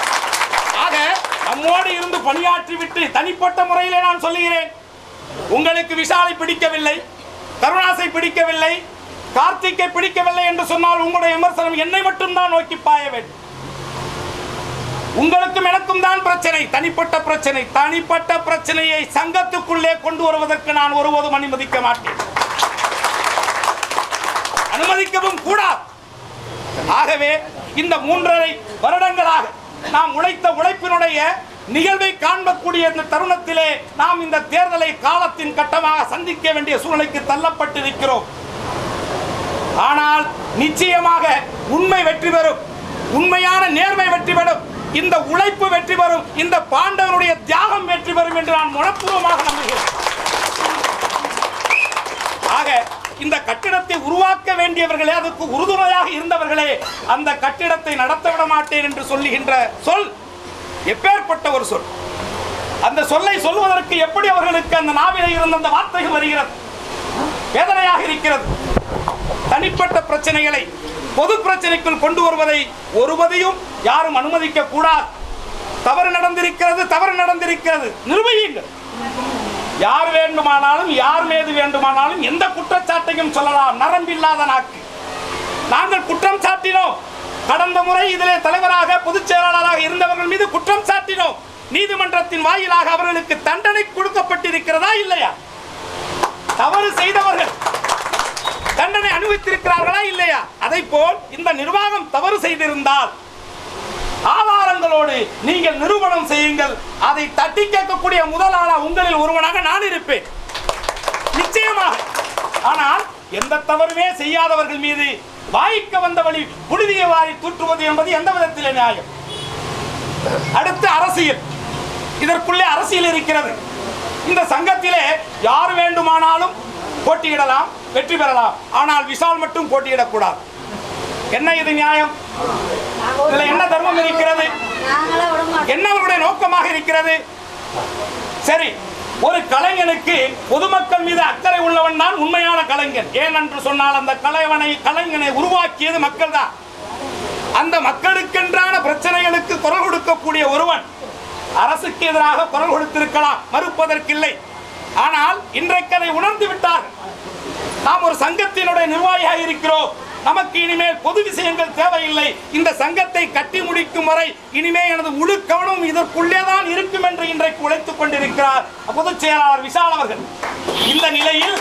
ஆக நம்மோடு இருந்து பணியாற்றி விட்டு தனிப்பட்ட முறையிலே நான் சொல்லுகிறேன் உங்களுக்கு விஷாலை பிடிக்கவில்லை கருணாசை பிடிக்கவில்லை கார்த்திக்கை பிடிக்கவில்லை என்று சொன்னால் உங்களுடைய விமர்சனம் என்னை மட்டும்தான் நோக்கி பாய வேண்டும் உங்களுக்கும் எனக்கும் தான் பிரச்சனை தனிப்பட்ட பிரச்சனை தனிப்பட்ட பிரச்சனையை சங்கத்துக்குள்ளே கொண்டு வருவதற்கு நான் ஒருபோதும் அனுமதிக்க மாட்டேன் அனுமதிக்கவும் கூடாது ஆகவே இந்த மூன்றரை வருடங்களாக நாம் உழைத்த உழைப்பினுடைய நிகழ்வை காண்பக்கூடிய இந்த தருணத்திலே நாம் இந்த தேர்தலை காலத்தின் கட்டமாக சந்திக்க வேண்டிய சூழ்நிலைக்கு தள்ளப்பட்டிருக்கிறோம் ஆனால் நிச்சயமாக உண்மை வெற்றி பெறும் உண்மையான நேர்மை வெற்றி பெறும் இந்த உழைப்பு வெற்றி பெறும் இந்த பாண்டவனுடைய தியாகம் வெற்றி பெறும் என்று நான் மனப்பூர்வமாக நம்புகிறேன் ஆக இந்த கட்டிடத்தை உருவாக்க வேண்டியவர்களே அதுக்கு உறுதுணையாக இருந்தவர்களே அந்த கட்டிடத்தை நடத்த விட மாட்டேன் என்று சொல்லுகின்ற சொல் எப்பேற்பட்ட ஒரு சொல் அந்த சொல்லை சொல்வதற்கு எப்படி அவர்களுக்கு அந்த நாவிலே இருந்த அந்த வார்த்தைகள் வருகிறது வேதனையாக இருக்கிறது தனிப்பட்ட பிரச்சனைகளை பொது பிரச்சனைக்குள் கொண்டு வருவதை ஒருவதையும் யாரும் அனுமதிக்க கூடாது தவறு நடந்திருக்கிறது தவறு நடந்திருக்கிறது நிர்வகியுங்கள் யார் வேண்டுமானாலும் யார் மீது வேண்டுமானாலும் எந்த குற்றச்சாட்டையும் சொல்லலாம் நரம்பில்லாத நாக்கு நாங்கள் குற்றம் சாட்டினோம் கடந்த முறை இதிலே தலைவராக பொதுச் செயலாளராக இருந்தவர்கள் மீது குற்றம் சாட்டினோம் நீதிமன்றத்தின் வாயிலாக அவர்களுக்கு தண்டனை கொடுக்கப்பட்டிருக்கிறதா இல்லையா தவறு செய்தவர்கள் தண்டனை அனுபவித்திருக்கிறார்களா இல்லையா அதை போல் இந்த நிர்வாகம் தவறு செய்திருந்தால் ஆதாரங்களோடு நீங்கள் நிரூபணம் செய்யுங்கள் அதை தட்டி கேட்கக்கூடிய முதல் ஆளா உங்களில் ஒருவனாக நான் இருப்பேன் நிச்சயமாக ஆனால் எந்த தவறுமே செய்யாதவர்கள் மீது வாய்க்க வந்த வழி புழுதியை வாரி தூற்றுவது என்பது எந்த விதத்திலே நியாயம் அடுத்து அரசியல் இதற்குள்ளே அரசியல் இருக்கிறது இந்த சங்கத்திலே யார் வேண்டுமானாலும் போட்டியிடலாம் வெற்றி பெறலாம் ஆனால் விஷால் மட்டும் போட்டியிடக்கூடாது என்ன இது நியாயம் இதுல என்ன தர்மம் இருக்கிறது நாங்களே விட மாட்டோம் என்ன அவருடைய நோக்கமாக இருக்கிறது சரி ஒரு கலைஞனுக்கு பொதுமக்கள் மீது அக்கறை உள்ளவன் தான் உண்மையான கலைஞன் ஏனென்று சொன்னால் அந்த கலைவனை கலைஞனை உருவாக்கியது மக்கள் தான் அந்த மக்களுக்கென்றான பிரச்சனைகளுக்கு குரல் கொடுக்கக்கூடிய ஒருவன் அரசுக்கு எதிராக குரல் கொடுத்திருக்கலாம் மறுப்பதற்கில்லை ஆனால் இன்றைக்கு அதை உணர்ந்து விட்டார் நாம் ஒரு சங்கத்தினுடைய நிர்வாகியாக இருக்கிறோம் நமக்கு இனிமேல் பொது விஷயங்கள் தேவையில்லை இந்த சங்கத்தை கட்டி முடிக்கும் வரை இனிமே எனது முழு கவனம் இதற்குள்ளே தான் இருக்கும் என்று இன்றைக்கு உழைத்துக் கொண்டிருக்கிறார் பொதுச் செயலாளர் விஷால் அவர்கள் இந்த நிலையில்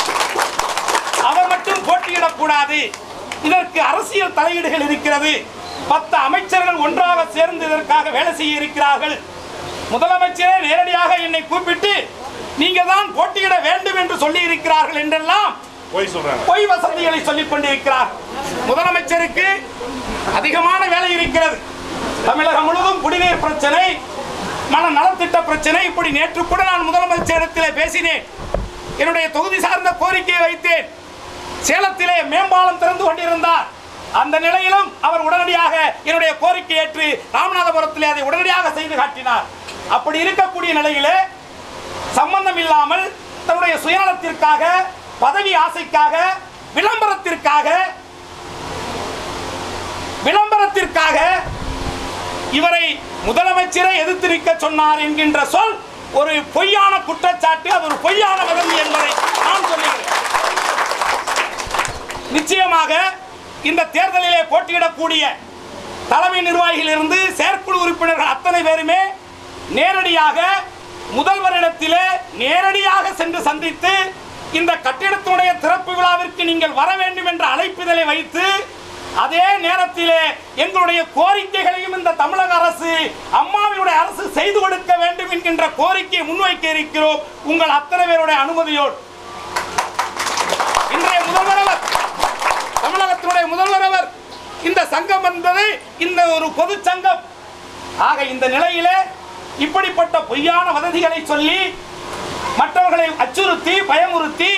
அவர் மட்டும் போட்டியிடக்கூடாது இதற்கு அரசியல் தலையீடுகள் இருக்கிறது பத்து அமைச்சர்கள் ஒன்றாக சேர்ந்து இதற்காக வேலை செய்ய இருக்கிறார்கள் முதலமைச்சரே நேரடியாக என்னை கூப்பிட்டு நீங்க தான் போட்டியிட வேண்டும் என்று சொல்லி இருக்கிறார்கள் என்றெல்லாம் போய் சொல்றாங்க பொய் வசதிகளை சொல்லிக் கொண்டிருக்கிறார் முதலமைச்சருக்கு அதிகமான வேலை இருக்கிறது தமிழகம் முழுவதும் குடிநீர் பிரச்சனை மன நலத்திட்ட பிரச்சனை இப்படி நேற்று கூட நான் முதலமைச்சரிடத்திலே பேசினேன் என்னுடைய தொகுதி சார்ந்த கோரிக்கையை வைத்தேன் சேலத்திலே மேம்பாலம் திறந்து கொண்டிருந்தார் அந்த நிலையிலும் அவர் உடனடியாக என்னுடைய கோரிக்கை ஏற்று ராமநாதபுரத்திலே அதை உடனடியாக செய்து காட்டினார் அப்படி இருக்கக்கூடிய நிலையிலே சம்பந்தம் இல்லாமல் தன்னுடைய சுயநலத்திற்காக பதவி ஆசைக்காக விளம்பரத்திற்காக விளம்பரத்திற்காக இவரை முதலமைச்சரை எதிர்த்து நிற்க சொன்னார் என்கின்ற சொல் ஒரு பொய்யான குற்றச்சாட்டு அது ஒரு பொய்யான வதந்தி என்பதை நான் சொல்லுகிறேன் நிச்சயமாக இந்த தேர்தலிலே போட்டியிடக்கூடிய தலைமை நிர்வாகியிலிருந்து செயற்குழு உறுப்பினர்கள் அத்தனை பேருமே நேரடியாக முதல்வரிடத்திலே நேரடியாக சென்று சந்தித்து இந்த கட்டிடத்தினுடைய திறப்பு விழாவிற்கு நீங்கள் வர வேண்டும் என்ற அழைப்பிதழை வைத்து அதே நேரத்திலே எங்களுடைய கோரிக்கைகளையும் இந்த தமிழக அரசு அம்மாவினுடைய அரசு செய்து கொடுக்க வேண்டும் என்கின்ற கோரிக்கையை முன்வைக்க இருக்கிறோம் உங்கள் அத்தனை பேருடைய அனுமதியோடு இன்றைய முதல்வர் அவர் தமிழகத்தினுடைய முதல்வர் அவர் இந்த சங்கம் என்பது இந்த ஒரு பொது சங்கம் ஆக இந்த நிலையிலே இப்படிப்பட்ட பொய்யான வதந்திகளை சொல்லி மற்றவர்களை அச்சுறுத்தி பயமுறுத்தி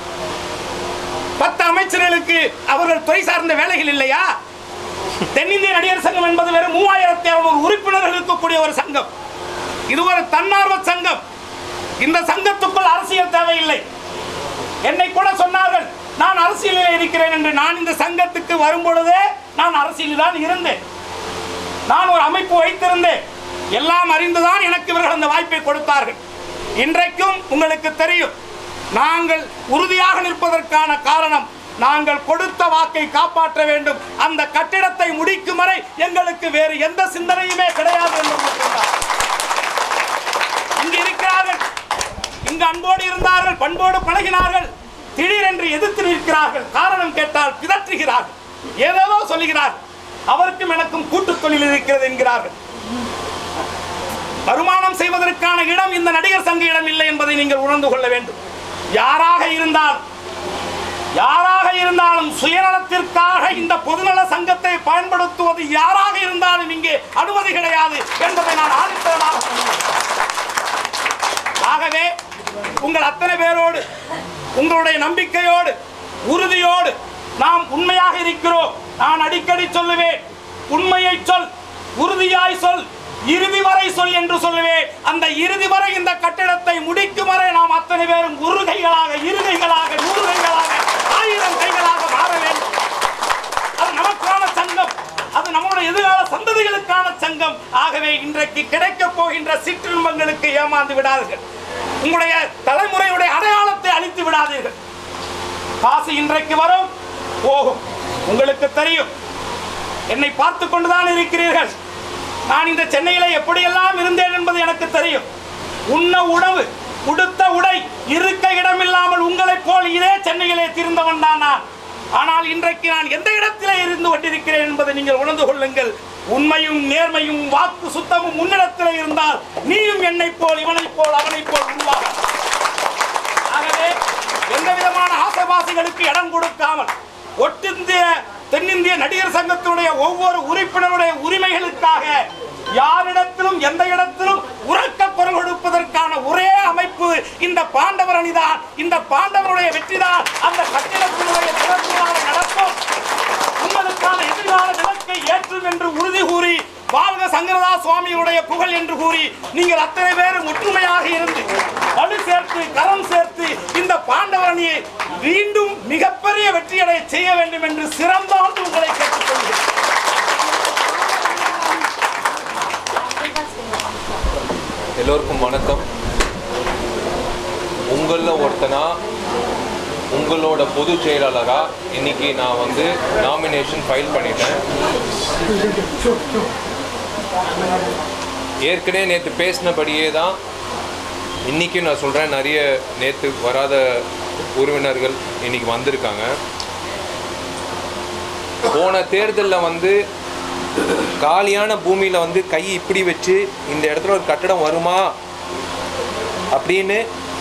பத்து அமைச்சர்களுக்கு அவர்கள் துறை சார்ந்த வேலைகள் இல்லையா தென்னிந்திய நடிகர் சங்கம் என்பது வெறும் மூவாயிரத்தி அறுநூறு உறுப்பினர்கள் இருக்கக்கூடிய ஒரு சங்கம் இது ஒரு தன்னார்வ சங்கம் இந்த சங்கத்துக்குள் அரசியல் தேவையில்லை என்னை கூட சொன்னார்கள் நான் அரசியலில் இருக்கிறேன் என்று நான் இந்த சங்கத்துக்கு வரும் பொழுதே நான் அரசியலில் தான் இருந்தேன் நான் ஒரு அமைப்பு வைத்திருந்தேன் எல்லாம் அறிந்துதான் எனக்கு இவர்கள் அந்த வாய்ப்பை கொடுத்தார்கள் இன்றைக்கும் உங்களுக்கு தெரியும் நாங்கள் உறுதியாக நிற்பதற்கான காரணம் நாங்கள் கொடுத்த வாக்கை காப்பாற்ற வேண்டும் அந்த கட்டிடத்தை முடிக்கும் வரை எங்களுக்கு வேறு எந்த சிந்தனையுமே கிடையாது என்று மட்டும்தான் இங்கு இருக்கிறார்கள் இங்கு அன்போடு இருந்தார்கள் பண்போடு பழகினார்கள் திடீரென்று எதிர்த்து நிற்கிறார்கள் காரணம் கேட்டால் பிதற்றுகிறார்கள் ஏதேதோ சொல்லுகிறார்கள் அவருக்கும் எனக்கும் கூட்டுத் தொழில் இருக்கிறது என்கிறார்கள் வருமானம் செய்வதற்கான இடம் இந்த நடிகர் சங்க இடம் இல்லை என்பதை நீங்கள் உணர்ந்து கொள்ள வேண்டும் யாராக இருந்தால் யாராக இருந்தாலும் சுயநலத்திற்காக இந்த பொதுநல சங்கத்தை பயன்படுத்துவது யாராக இருந்தாலும் இங்கே அனுமதி கிடையாது என்பதை நான் ஆதித்தமாக சொல்கிறேன் ஆகவே உங்கள் அத்தனை பேரோடு உங்களுடைய நம்பிக்கையோடு உறுதியோடு நாம் உண்மையாக இருக்கிறோம் நான் அடிக்கடி சொல்லுவேன் உண்மையை சொல் உறுதியாய் சொல் இறுதி வரை சொல் என்று சொல்லுவேன் அந்த இறுதி வரை இந்த கட்டிடத்தை முடிக்கும் வரை நாம் அத்தனை பேரும் உருகைகளாக இருகைகளாக நூறுகைகளாக ஆயிரம் கைகளாக மாற வேண்டும் அது நமக்கான சங்கம் அது நம்முடைய எதிர்கால சந்ததிகளுக்கான சங்கம் ஆகவே இன்றைக்கு கிடைக்கப் போகின்ற சிற்றின்பங்களுக்கு ஏமாந்து விடாதீர்கள் உங்களுடைய தலைமுறையுடைய அடையாளத்தை அழித்து விடாதீர்கள் காசு இன்றைக்கு வரும் போகும் உங்களுக்கு தெரியும் என்னை பார்த்து கொண்டுதான் இருக்கிறீர்கள் நான் இந்த சென்னையில எப்படியெல்லாம் இருந்தேன் என்பது எனக்கு தெரியும் உண்ண உணவு உடுத்த உடை இருக்க இடமில்லாமல் உங்களைப் போல் இதே சென்னையிலே திருந்தவன் தான் நான் ஆனால் இன்றைக்கு நான் எந்த இடத்திலே இருந்து கொண்டிருக்கிறேன் என்பதை நீங்கள் உணர்ந்து கொள்ளுங்கள் உண்மையும் நேர்மையும் வாக்கு சுத்தமும் உன்னிடத்திலே இருந்தால் நீயும் என்னைப் போல் இவனைப் போல் அவனைப் போல் உருவாக ஆகவே எந்த விதமான ஆசைவாசிகளுக்கு இடம் கொடுக்காமல் ஒட்டிந்திய தென்னிந்திய நடிகர் சங்கத்தினுடைய ஒவ்வொரு உறுப்பினருடைய உரிமைகளுக்காக யாரிடத்திலும் எந்த இடத்திலும் உறக்க குரல் கொடுப்பதற்கான ஒரே அமைப்பு இந்த பாண்டவர் அணிதான் இந்த பாண்டவருடைய வெற்றிதான் அந்த கட்டிடத்தினுடைய சிறப்பாக நடக்கும் உங்களுக்கான எதிர்கால விளக்கை ஏற்றும் என்று உறுதி கூறி வாழ்க சங்கரதா சுவாமியுடைய புகழ் என்று கூறி நீங்கள் அத்தனை பேரும் ஒற்றுமையாக இருந்து வலு சேர்த்து கரம் சேர்த்து இந்த பாண்டவர் அணியை மீண்டும் மிகப்பெரிய வெற்றியடைய செய்ய வேண்டும் என்று சிறந்தாண்டு உங்களை கேட்டுக்கொள்கிறேன் எல்லோருக்கும் வணக்கம் உங்களில் ஒருத்தனா உங்களோட பொதுச் செயலாளராக இன்னைக்கு நான் வந்து நாமினேஷன் ஃபைல் பண்ணிட்டேன் ஏற்கனவே நேற்று பேசினபடியே தான் இன்றைக்கும் நான் சொல்கிறேன் நிறைய நேற்று வராத உறவினர்கள் இன்னைக்கு வந்திருக்காங்க போன தேர்தலில் வந்து காலியான பூமியில் வந்து கை இப்படி வச்சு இந்த இடத்துல ஒரு கட்டடம் வருமா அப்படின்னு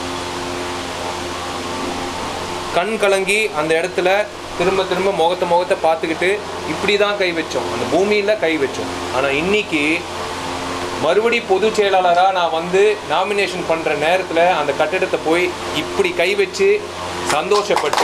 கண் கலங்கி அந்த இடத்துல திரும்ப திரும்ப முகத்தை முகத்தை பார்த்துக்கிட்டு இப்படி தான் கை வச்சோம் அந்த பூமியில் கை வச்சோம் ஆனால் இன்னைக்கு மறுபடி பொதுச் செயலாளராக நான் வந்து நாமினேஷன் பண்ணுற நேரத்தில் அந்த கட்டிடத்தை போய் இப்படி கை வச்சு சந்தோஷப்பட்டு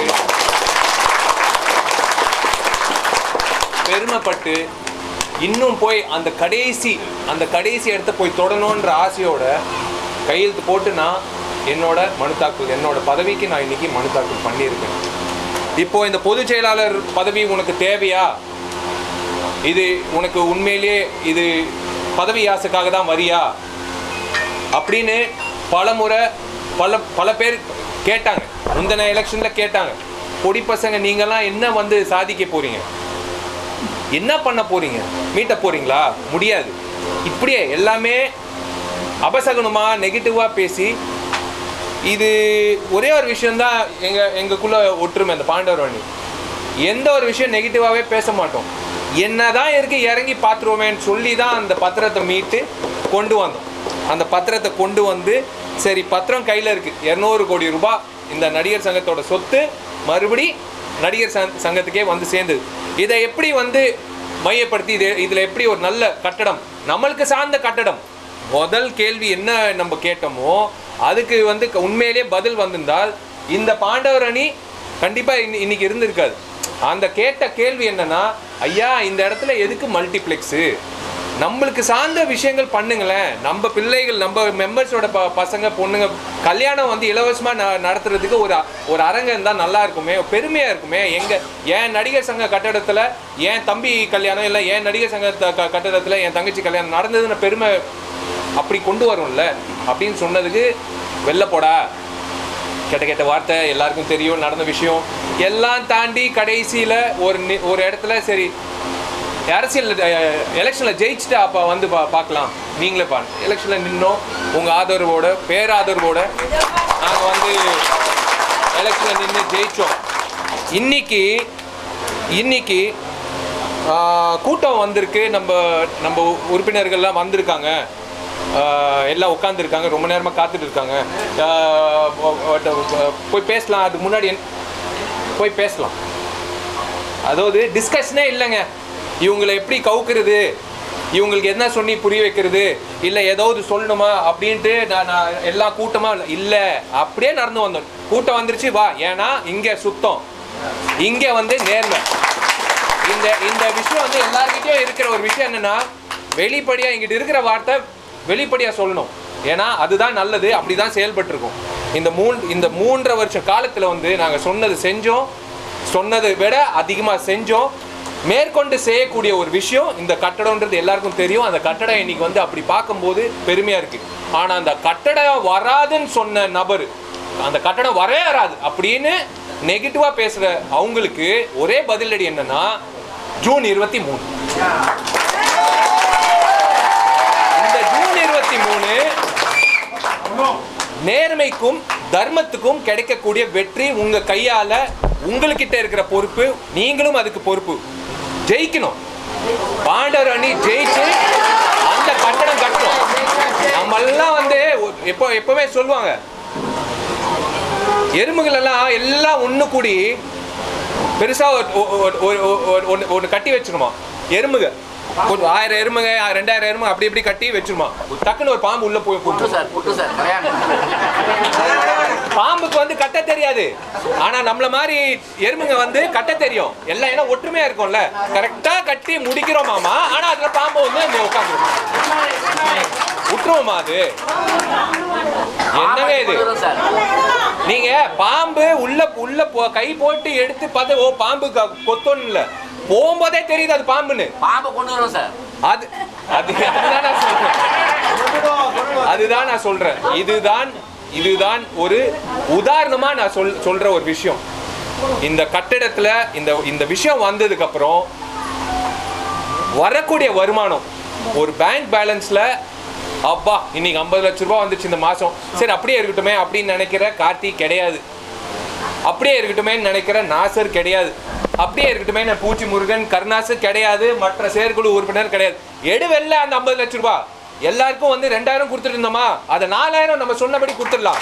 பெருமைப்பட்டு இன்னும் போய் அந்த கடைசி அந்த கடைசி இடத்த போய் தொடணுன்ற ஆசையோட கையெழுத்து போட்டு நான் என்னோட மனு தாக்கல் என்னோட பதவிக்கு நான் இன்னைக்கு மனு தாக்கல் பண்ணியிருக்கேன் இப்போ இந்த பொதுச் செயலாளர் பதவி உனக்கு தேவையா இது உனக்கு உண்மையிலேயே இது பதவி ஆசைக்காக தான் வரியா அப்படின்னு பல முறை பல பல பேர் கேட்டாங்க முந்தின எலெக்ஷனில் கேட்டாங்க பொடி பசங்க நீங்கள்லாம் என்ன வந்து சாதிக்க போறீங்க என்ன பண்ண போறீங்க மீட்ட போறீங்களா முடியாது இப்படியே எல்லாமே அபசகனமா நெகட்டிவா பேசி இது ஒரே ஒரு விஷயம்தான் எங்க எங்களுக்குள்ள ஒற்றுமை அந்த பாண்டவர் அணி எந்த ஒரு விஷயம் நெகட்டிவாவே பேச மாட்டோம் என்னதான் இருக்கு இறங்கி பார்த்துருவோமேன்னு சொல்லி தான் அந்த பத்திரத்தை மீட்டு கொண்டு வந்தோம் அந்த பத்திரத்தை கொண்டு வந்து சரி பத்திரம் கையில் இருக்கு இரநூறு கோடி ரூபாய் இந்த நடிகர் சங்கத்தோட சொத்து மறுபடி நடிகர் சங்க- சங்கத்துக்கே வந்து சேர்ந்தது இதை எப்படி வந்து மையப்படுத்தி இது இதில் எப்படி ஒரு நல்ல கட்டடம் நம்மளுக்கு சார்ந்த கட்டடம் முதல் கேள்வி என்ன நம்ம கேட்டோமோ அதுக்கு வந்து க- உண்மையிலேயே பதில் வந்திருந்தால் இந்த பாண்டவர் அணி கண்டிப்பாக இன்னி இன்னைக்கு இருந்திருக்காது அந்த கேட்ட கேள்வி என்னன்னா ஐயா இந்த இடத்துல எதுக்கு மல்டிப்ளெக்ஸு நம்மளுக்கு சார்ந்த விஷயங்கள் பண்ணுங்களேன் நம்ம பிள்ளைகள் நம்ம மெம்பர்ஸோட ப பசங்க பொண்ணுங்க கல்யாணம் வந்து இலவசமாக ந நடத்துறதுக்கு ஒரு அ- ஒரு அரங்கம் இருந்தால் நல்லா இருக்குமே பெருமையாக இருக்குமே எங்கள் என் நடிகர் சங்க கட்டடத்தில் என் தம்பி கல்யாணம் இல்லை என் நடிகர் சங்க த- க- கட்டடத்தில் என் தங்கச்சி கல்யாணம் நடந்ததுன்னு பெருமை அப்படி கொண்டு வரும்ல அப்படின்னு சொன்னதுக்கு வெளில போடா கெட்ட கெட்ட வார்த்தை எல்லாருக்கும் தெரியும் நடந்த விஷயம் எல்லாம் தாண்டி கடைசியில் ஒரு நி- ஒரு இடத்துல சரி அரசியல் எலெக்ஷனில் ஜெயிச்சுட்டு அப்போ வந்து பா பார்க்கலாம் நீங்களே பாருங்க எலெக்ஷனில் நின்னோம் உங்கள் ஆதரவோட பேராதரவோட நாங்கள் வந்து எலெக்ஷனில் நின்று ஜெயித்தோம் இன்னைக்கு இன்னைக்கு ஆஹ், கூட்டம் வந்திருக்கு நம்ம நம்ம உறுப்பினர்கள்லாம் வந்திருக்காங்க ஆஹ், எல்லாம் உட்காந்துருக்காங்க ரொம்ப நேரமாக காத்துட்டு இருக்காங்க ஆஹ், but, uh, போய் பேசலாம் அதுக்கு முன்னாடி என்ன- போய் பேசலாம் அதாவது டிஸ்கஷனே இல்லைங்க இவங்களை எப்படி கவுக்குறது இவங்களுக்கு என்ன சொல்லி புரிய வைக்கிறது இல்லை ஏதாவது சொல்லணுமா அப்படின்ட்டு நான் நான் எல்லா கூட்டமாக இல்லை அப்படியே நடந்து வந்தோம் கூட்டம் வந்துருச்சு வா ஏன்னா இங்கே சுத்தம் இங்கே வந்து நேர்மை இந்த இந்த விஷயம் வந்து எல்லார்கிட்டயும் இருக்கிற ஒரு விஷயம் என்னன்னா வெளிப்படையாக இங்கிட்ட இருக்கிற வார்த்தை வெளிப்படையாக சொல்லணும் ஏன்னா அதுதான் நல்லது அப்படி தான் செயல்பட்டுருக்கோம் இந்த மூன் இந்த மூன்றரை வருஷம் காலத்தில் வந்து நாங்கள் சொன்னது செஞ்சோம் சொன்னதை விட அதிகமாக செஞ்சோம் மேற்கொண்டு செய்யக்கூடிய ஒரு விஷயம் இந்த கட்டடம்ன்றது எல்லாருக்கும் தெரியும் அந்த கட்டடம் இன்னைக்கு வந்து அப்படி பார்க்கும்போது பெருமையாக இருக்கு ஆனால் அந்த கட்டடம் வராதுன்னு சொன்ன நபர் அந்த கட்டடம் வரவே வராது அப்படின்னு நெகட்டிவாக பேசுகிற அவங்களுக்கு ஒரே பதிலடி என்னன்னா ஜூன் இருபத்தி மூணு இந்த ஜூன் இருபத்தி மூணு நேர்மைக்கும் தர்மத்துக்கும் கிடைக்கக்கூடிய வெற்றி உங்க கையால உங்ககிட்ட இருக்கிற பொறுப்பு நீங்களும் அதுக்கு பொறுப்பு ஜெயிக்கணும் பாண்டவர் அணி ஜெயிச்சு அந்த கட்டணம் கட்டணும் நம்ம எல்லாம் வந்து எப்போ எப்பவுமே சொல்லுவாங்க எறும்புகள் எல்லாம் எல்லாம் ஒண்ணு கூடி பெருசா ஒரு- ஒரு- ஒரு- ஒரு- ஒண்ணு ஒன்று கட்டி வச்சிருமா எறும்புக ஒரு ஆயிரம் எறும்புங்க ரெண்டாயிரம் எறும்பு அப்படி இப்படி கட்டி வச்சிருமா டக்குன்னு ஒரு பாம்பு உள்ள போய் புட்டு சார் புட்டு சார் கல்யாணம் பாம்புக்கு வந்து கட்ட தெரியாது ஆனா நம்மள மாதிரி எறும்புங்க வந்து கட்ட தெரியும் எல்லாம் ஏன்னா ஒற்றுமையா இருக்கும்ல கரெக்டா கட்டி முடிக்கிறோம் மாமா ஆனா அதுல பாம்பு வந்து அங்க உட்காந்துரும் விட்டுருவோமா அது என்னங்க இது கொண்டுறோம் சார் நீங்க பாம்பு உள்ள உள்ள போ- கை போட்டு எடுத்து பார்த்து ஓ பாம்பு க- கொத்தோன்னு இல்ல போகும்போதே தெரியுது அது பாம்புன்னு பாம்பை கொண்டு வரோம் சார் அது அது அதுதான் நான் சொல்றேன் அதுதான் நான் சொல்றேன் இதுதான் இதுதான் ஒரு உதாரணமா நான் சொல் சொல்ற ஒரு விஷயம் இந்த கட்டிடத்துல இந்த இந்த விஷயம் வந்ததுக்கு அப்புறம் வரக்கூடிய வருமானம் ஒரு பேங்க் பேலன்ஸ்ல அப்பா இன்னைக்கு ஐம்பது லட்ச ரூபாய் வந்துச்சு இந்த மாசம் சரி அப்படியே இருக்கட்டுமே அப்படின்னு நினைக்கிற கார்த்திக் கிடையாது அப்படியே இருக்கட்டுமே நினைக்கிற நாசர் கிடையாது அப்படியே இருக்கட்டுமே நான் பூச்சி முருகன் கருணாசு கிடையாது மற்ற செயற்குழு உறுப்பினர் கிடையாது எடு வெளில அந்த ஐம்பது லட்ச ரூபாய் எல்லாருக்கும் வந்து ரெண்டாயிரம் கொடுத்துட்டு இருந்தோமா அதை நாலாயிரம் நம்ம சொன்னபடி கொடுத்துடலாம்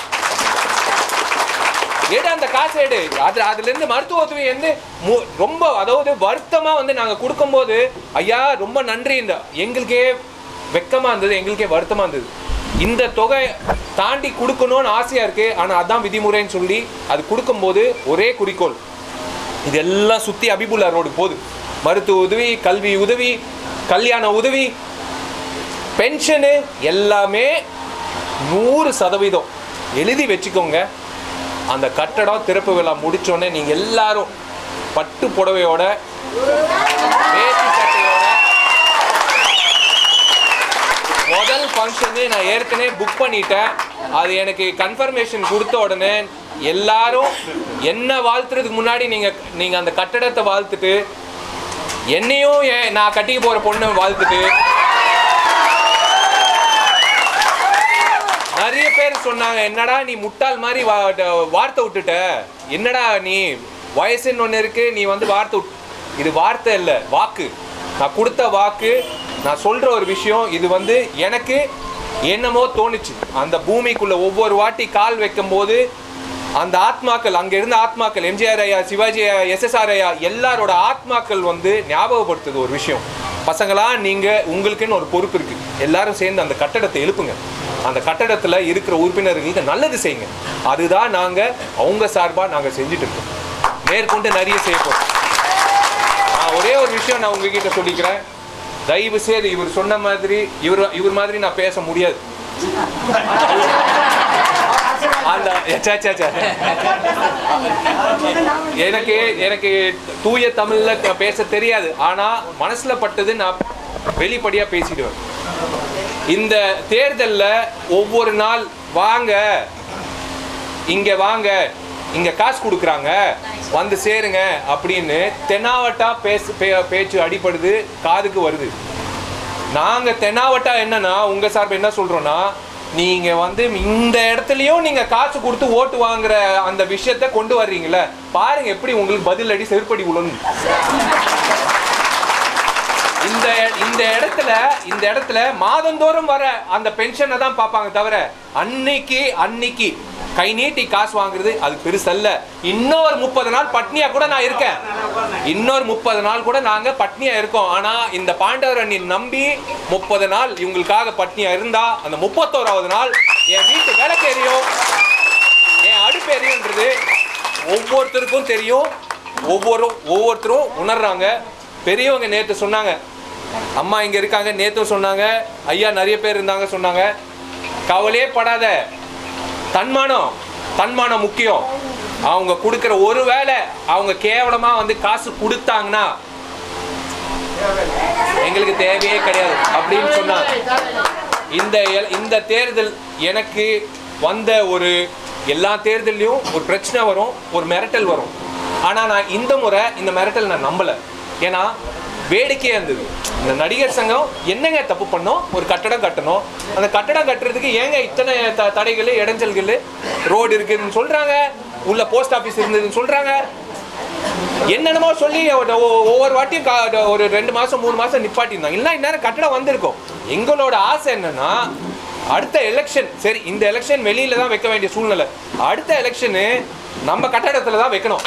எடு அந்த காசை எடு அது அதுல இருந்து மருத்துவ உதவி வந்து மு- ரொம்ப அதாவது வருத்தமா வந்து நாங்க கொடுக்கும்போது ஐயா ரொம்ப நன்றி இந்த எங்களுக்கே வெக்கமா இருந்தது எங்களுக்கே வருத்தமா இருந்தது இந்த தொகை தாண்டி கொடுக்கணும்னு ஆசையா இருக்கு ஆனா அதான் விதிமுறைன்னு சொல்லி அது கொடுக்கும்போது ஒரே குறிக்கோள் இதெல்லாம் சுத்தி அபிபுல்லா ரோடு போகுது மருத்துவ உதவி கல்வி உதவி கல்யாண உதவி பென்ஷனு எல்லாமே நூறு சதவீதம் எழுதி வச்சுக்கோங்க அந்த கட்டடம் திறப்பு விழா முடிச்சோடனே நீங்க எல்லாரும் பட்டு புடவையோட வேட்டி சட்டையோட முதல் ஃபங்க்ஷனு நான் ஏற்கனவே புக் பண்ணிட்டேன் அது எனக்கு கன்ஃபர்மேஷன் கொடுத்த உடனே எல்லாரும் என்ன வாழ்த்துறதுக்கு முன்னாடி நீங்க நீங்க அந்த கட்டடத்தை வாழ்த்துட்டு என்னையும் என் நான் கட்டிக்க போற பொண்ணை வாழ்த்துட்டு நிறைய பேர் சொன்னாங்க என்னடா நீ முட்டாள் மாதிரி வா- ட- வார்த்தை விட்டுட்ட என்னடா நீ வயசுன்னு ஒன்று இருக்கு நீ வந்து வார்த்தை விட்- இது வார்த்தை இல்லை வாக்கு நான் கொடுத்த வாக்கு நான் சொல்ற ஒரு விஷயம் இது வந்து எனக்கு என்னமோ தோணுச்சு அந்த பூமிக்குள்ள ஒவ்வொரு வாட்டி கால் வைக்கும் போது அந்த ஆத்மாக்கள் அங்க இருந்த ஆத்மாக்கள் எம்ஜிஆர் ஐயா சிவாஜி ஐயா எஸ்எஸ்ஆர் ஐயா எல்லாரோட ஆத்மாக்கள் வந்து ஞாபகப்படுத்துது ஒரு விஷயம் பசங்களா நீங்க உங்களுக்குன்னு ஒரு பொறுப்பு இருக்கு எல்லாரும் சேர்ந்து அந்த கட்டடத்தை எழுப்புங்க அந்த கட்டடத்துல இருக்கிற உறுப்பினர்களுக்கு நல்லது செய்யுங்க அதுதான் நாங்க அவங்க சார்பா நாங்க செஞ்சுட்டு இருக்கோம் மேற்கொண்டு நிறைய செய்ய போறோம் நான் ஒரே ஒரு விஷயம் நான் உங்ககிட்ட சொல்லிக்கிறேன் தயவு செய்து இவர் சொன்ன மாதிரி இவர் இவர் மாதிரி நான் பேச முடியாது அந்த ச்சே, ச்சே, ச்சே. எனக்கு எனக்கு தூய தமிழ்ல க- பேச தெரியாது ஆனா மனசுல பட்டது நான் வெளிப்படையா பேசிடுவேன் இந்த தேர்தல்ல ஒவ்வொரு நாள் வாங்க இங்க வாங்க இங்க காசு கொடுக்குறாங்க வந்து சேருங்க அப்படின்னு தெனாவட்டா பேசு பே- பேச்சு அடிப்படுது காதுக்கு வருது நாங்க தெனாவட்டா என்னன்னா உங்க சார்பு என்ன சொல்றோம்னா நீங்க வந்து இந்த இடத்துலயும் நீங்க காசு கொடுத்து ஓட்டு வாங்குற அந்த விஷயத்த கொண்டு வர்றீங்கல்ல பாருங்க எப்படி உங்களுக்கு பதில் அடி செருப்படி உழந்து இந்த இந்த இடத்துல இந்த இடத்துல மாதந்தோறும் வர அந்த பென்ஷனை தான் பார்ப்பாங்க தவிர அன்னைக்கு அன்னைக்கு கை நீட்டி காசு வாங்குறது அது பெருசல்ல இன்னொரு முப்பது நாள் பட்னியா கூட நான் இருக்கேன் இன்னொரு முப்பது நாள் கூட நாங்க பட்னியா இருக்கோம் ஆனா இந்த பாண்டவர் அண்ணி நம்பி முப்பது நாள் இவங்களுக்காக பட்னியா இருந்தா அந்த முப்பத்தோராவது நாள் என் வீட்டு விளக்கு எரியும் என் அடுப்பு எரியுன்றது ஒவ்வொருத்தருக்கும் தெரியும் ஒவ்வொரு ஒவ்வொருத்தரும் உணர்றாங்க பெரியவங்க நேற்று சொன்னாங்க அம்மா இங்க இருக்காங்க நேத்தும் சொன்னாங்க ஐயா நிறைய பேர் இருந்தாங்க சொன்னாங்க கவலையே படாத தன்மானம் தன்மானம் முக்கியம் அவங்க கொடுக்குற ஒரு வேளை அவங்க கேவலமா வந்து காசு கொடுத்தாங்கன்னா எங்களுக்கு தேவையே கிடையாது அப்படின்னு சொன்னாங்க இந்த எல்- இந்த தேர்தல் எனக்கு வந்த ஒரு எல்லா தேர்தல்லையும் ஒரு பிரச்சனை வரும் ஒரு மிரட்டல் வரும் ஆனால் நான் இந்த முறை இந்த மிரட்டல் நான் நம்பலை ஏன்னா வேடிக்கையாக இருந்தது இந்த நடிகர் சங்கம் என்னங்க தப்பு பண்ணோம் ஒரு கட்டடம் கட்டணும் அந்த கட்டடம் கட்டுறதுக்கு ஏங்க இத்தனை த தடைகள் இடைஞ்சல்கள் ரோடு இருக்குதுன்னு சொல்கிறாங்க உள்ள போஸ்ட் ஆஃபீஸ் இருந்ததுன்னு சொல்கிறாங்க என்னென்னமோ சொல்லி ஒ- ஒ- ஒவ்வொரு வாட்டியும் கா- ஒரு ரெண்டு மாசம் மூணு மாசம் நிப்பாட்டியிருந்தாங்க இல்லை இந்நேரம் கட்டடம் வந்திருக்கும் எங்களோட ஆசை என்னன்னா அடுத்த எலெக்ஷன் சரி இந்த எலெக்ஷன் வெளியில தான் வைக்க வேண்டிய சூழ்நிலை அடுத்த எலெக்ஷனு நம்ம கட்டடத்துல தான் வைக்கணும்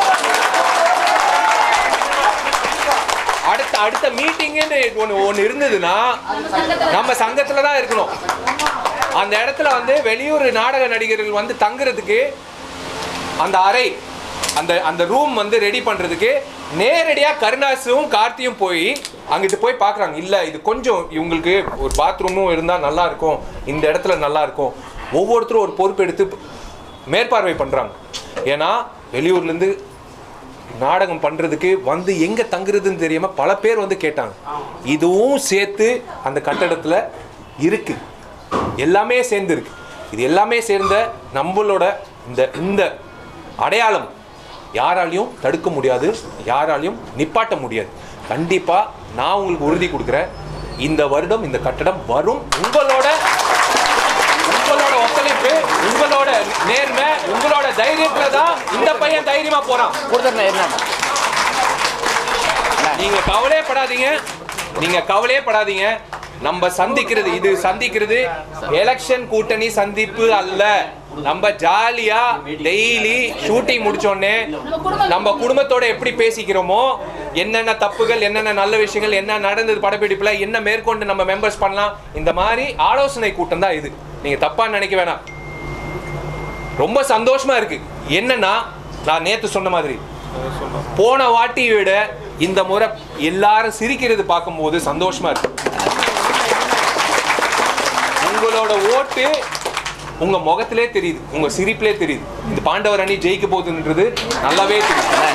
அடுத்த அடுத்த மீட்டிங்னு ஒன்று ஒன்று இருந்ததுன்னா நம்ம சங்கத்தில் தான் இருக்கணும் அந்த இடத்துல வந்து வெளியூர் நாடக நடிகர்கள் வந்து தங்குறதுக்கு அந்த அறை அந்த அந்த ரூம் வந்து ரெடி பண்ணுறதுக்கு நேரடியாக கருணாசும் கார்த்தியும் போய் அங்கிட்டு போய் பார்க்குறாங்க இல்லை இது கொஞ்சம் இவங்களுக்கு ஒரு பாத்ரூமும் இருந்தால் நல்லா இருக்கும் இந்த இடத்துல நல்லா இருக்கும் ஒவ்வொருத்தரும் ஒரு பொறுப்பு எடுத்து மேற்பார்வை பண்ணுறாங்க ஏன்னா வெளியூர்லேருந்து நாடகம் பண்ணுறதுக்கு வந்து எங்கே தங்குறதுன்னு தெரியாமல் பல பேர் வந்து கேட்டாங்க இதுவும் சேர்த்து அந்த கட்டடத்தில் இருக்கு எல்லாமே சேர்ந்து இருக்கு இது எல்லாமே சேர்ந்த நம்மளோட இந்த இந்த அடையாளம் யாராலையும் தடுக்க முடியாது யாராலையும் நிப்பாட்ட முடியாது கண்டிப்பாக நான் உங்களுக்கு உறுதி கொடுக்குறேன் இந்த வருடம் இந்த கட்டடம் வரும் உங்களோட உங்களோட ஒத்துழைப்பு உங்களோட நேர்மை உங்களோட தைரியத்துல தான் இந்த பையன் தைரியமா போறான் கொடுத்துருந்தேன் என்ன நீங்க கவலையே படாதீங்க நீங்க கவலையே படாதீங்க நம்ம சந்திக்கிறது இது சந்திக்கிறது எலெக்ஷன் கூட்டணி சந்திப்பு அல்ல நம்ம ஜாலியா டெய்லி ஷூட்டிங் முடிச்சோடனே நம்ம குடும்பத்தோட எப்படி பேசிக்கிறோமோ என்னென்ன தப்புகள் என்னென்ன நல்ல விஷயங்கள் என்ன நடந்தது படப்பிடிப்புல என்ன மேற்கொண்டு நம்ம மெம்பர்ஸ் பண்ணலாம் இந்த மாதிரி ஆலோசனை கூட்டம் தான் இது நீங்க தப்பா நினைக்க வேணாம் ரொம்ப சந்தோஷமா இருக்கு என்னன்னா நான் நேத்து சொன்ன மாதிரி போன வாட்டி விட இந்த முறை எல்லாரும் சிரிக்கிறது பார்க்கும்போது சந்தோஷமா இருக்கு உங்களோட ஓட்டு உங்க முகத்திலே தெரியுது உங்க சிரிப்பிலே தெரியுது இந்த பாண்டவர் அணி ஜெயிக்க போகுதுன்றது நல்லாவே தெரியுது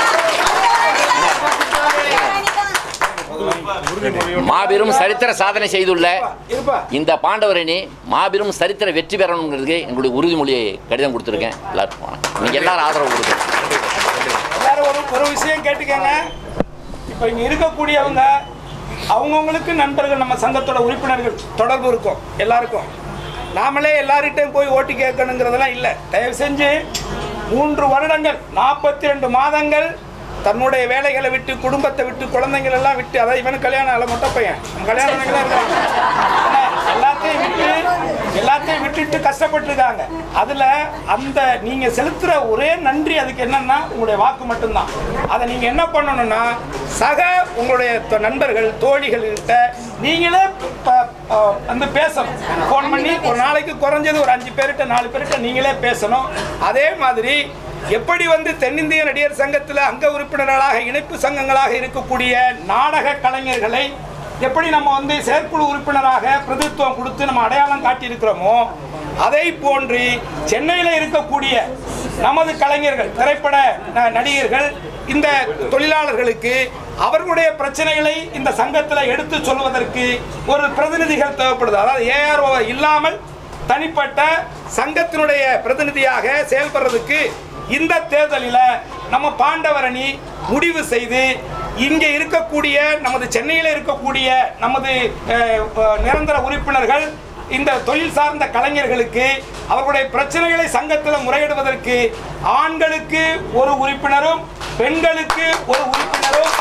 மாபெரும் சரித்திர சாதனை செய்துள்ள இந்த பாண்டவரணி மாபெரும் சரித்திர வெற்றி பெறணுங்கிறதுக்கு எங்களுடைய உறுதிமொழியை கடிதம் கொடுத்துருக்கேன் எல்லாருக்கும் வணக்கம். நீங்க எல்லாரும் ஆதரவு கொடுக்கணும் எல்லாரும் ஒரு ஒரு விஷயம் கேட்டுக்கங்க இப்போ இங்கே இருக்கக்கூடியவங்க அவங்கவுங்களுக்கு நண்பர்கள் நம்ம சங்கத்தோட உறுப்பினர்கள் தொடர்பு இருக்கும் எல்லாருக்கும் நாமளே எல்லார்கிட்டையும் போய் ஓட்டு கேட்கணுங்கிறதெல்லாம் இல்லை தயவு செஞ்சு மூன்று வருடங்கள் நாற்பத்தி ரெண்டு மாதங்கள் தன்னுடைய வேலைகளை விட்டு குடும்பத்தை விட்டு குழந்தைங்கள் எல்லாம் விட்டு அதாவது இவனுக்கு கல்யாணம் ஆகல மொட்டை பையன் நம்ம கல்யாணம் ஆனவங்களாம் இருக்காங்க என்ன, எல்லாத்தையும் விட்டு எல்லாத்தையும் விட்டுட்டு கஷ்டப்பட்டுருக்காங்க அதுல அந்த நீங்க செலுத்துற ஒரே நன்றி அதுக்கு என்னன்னா உங்களுடைய வாக்கு மட்டும்தான் அதை நீங்க என்ன பண்ணணும்னா சக உங்களுடைய தொ- நண்பர்கள் தோழிகள்கிட்ட நீங்களே ப- அஹ் வந்து பேசணும் ஃபோன் பண்ணி ஒரு நாளைக்கு குறைஞ்சது ஒரு அஞ்சு பேர்கிட்ட நாலு பேர்கிட்ட நீங்களே பேசணும் அதே மாதிரி எப்படி வந்து தென்னிந்திய நடிகர் சங்கத்தில் அங்க உறுப்பினர்களாக இணைப்பு சங்கங்களாக இருக்கக்கூடிய நாடக கலைஞர்களை எப்படி நம்ம வந்து செயற்குழு உறுப்பினராக பிரதித்துவம் கொடுத்து நம்ம அடையாளம் காட்டியிருக்கிறோமோ அதை போன்று சென்னையில் இருக்கக்கூடிய நமது கலைஞர்கள் திரைப்பட ந- நடிகர்கள் இந்த தொழிலாளர்களுக்கு அவர்களுடைய பிரச்சனைகளை இந்த சங்கத்தில் எடுத்து சொல்வதற்கு ஒரு பிரதிநிதிகள் தேவைப்படுது அதாவது ஏஆர்ஓ இல்லாமல் தனிப்பட்ட சங்கத்தினுடைய பிரதிநிதியாக செயல்படுறதுக்கு இந்த தேர்தலில் நம்ம பாண்டவரணி முடிவு செய்து இங்கே இருக்கக்கூடிய நமது சென்னையில் இருக்கக்கூடிய நமது அஹ், அஹ், நிரந்தர உறுப்பினர்கள் இந்த தொழில் சார்ந்த கலைஞர்களுக்கு அவர்களுடைய பிரச்சனைகளை சங்கத்தில் முறையிடுவதற்கு ஆண்களுக்கு ஒரு உறுப்பினரும் பெண்களுக்கு ஒரு உறுப்பினரும்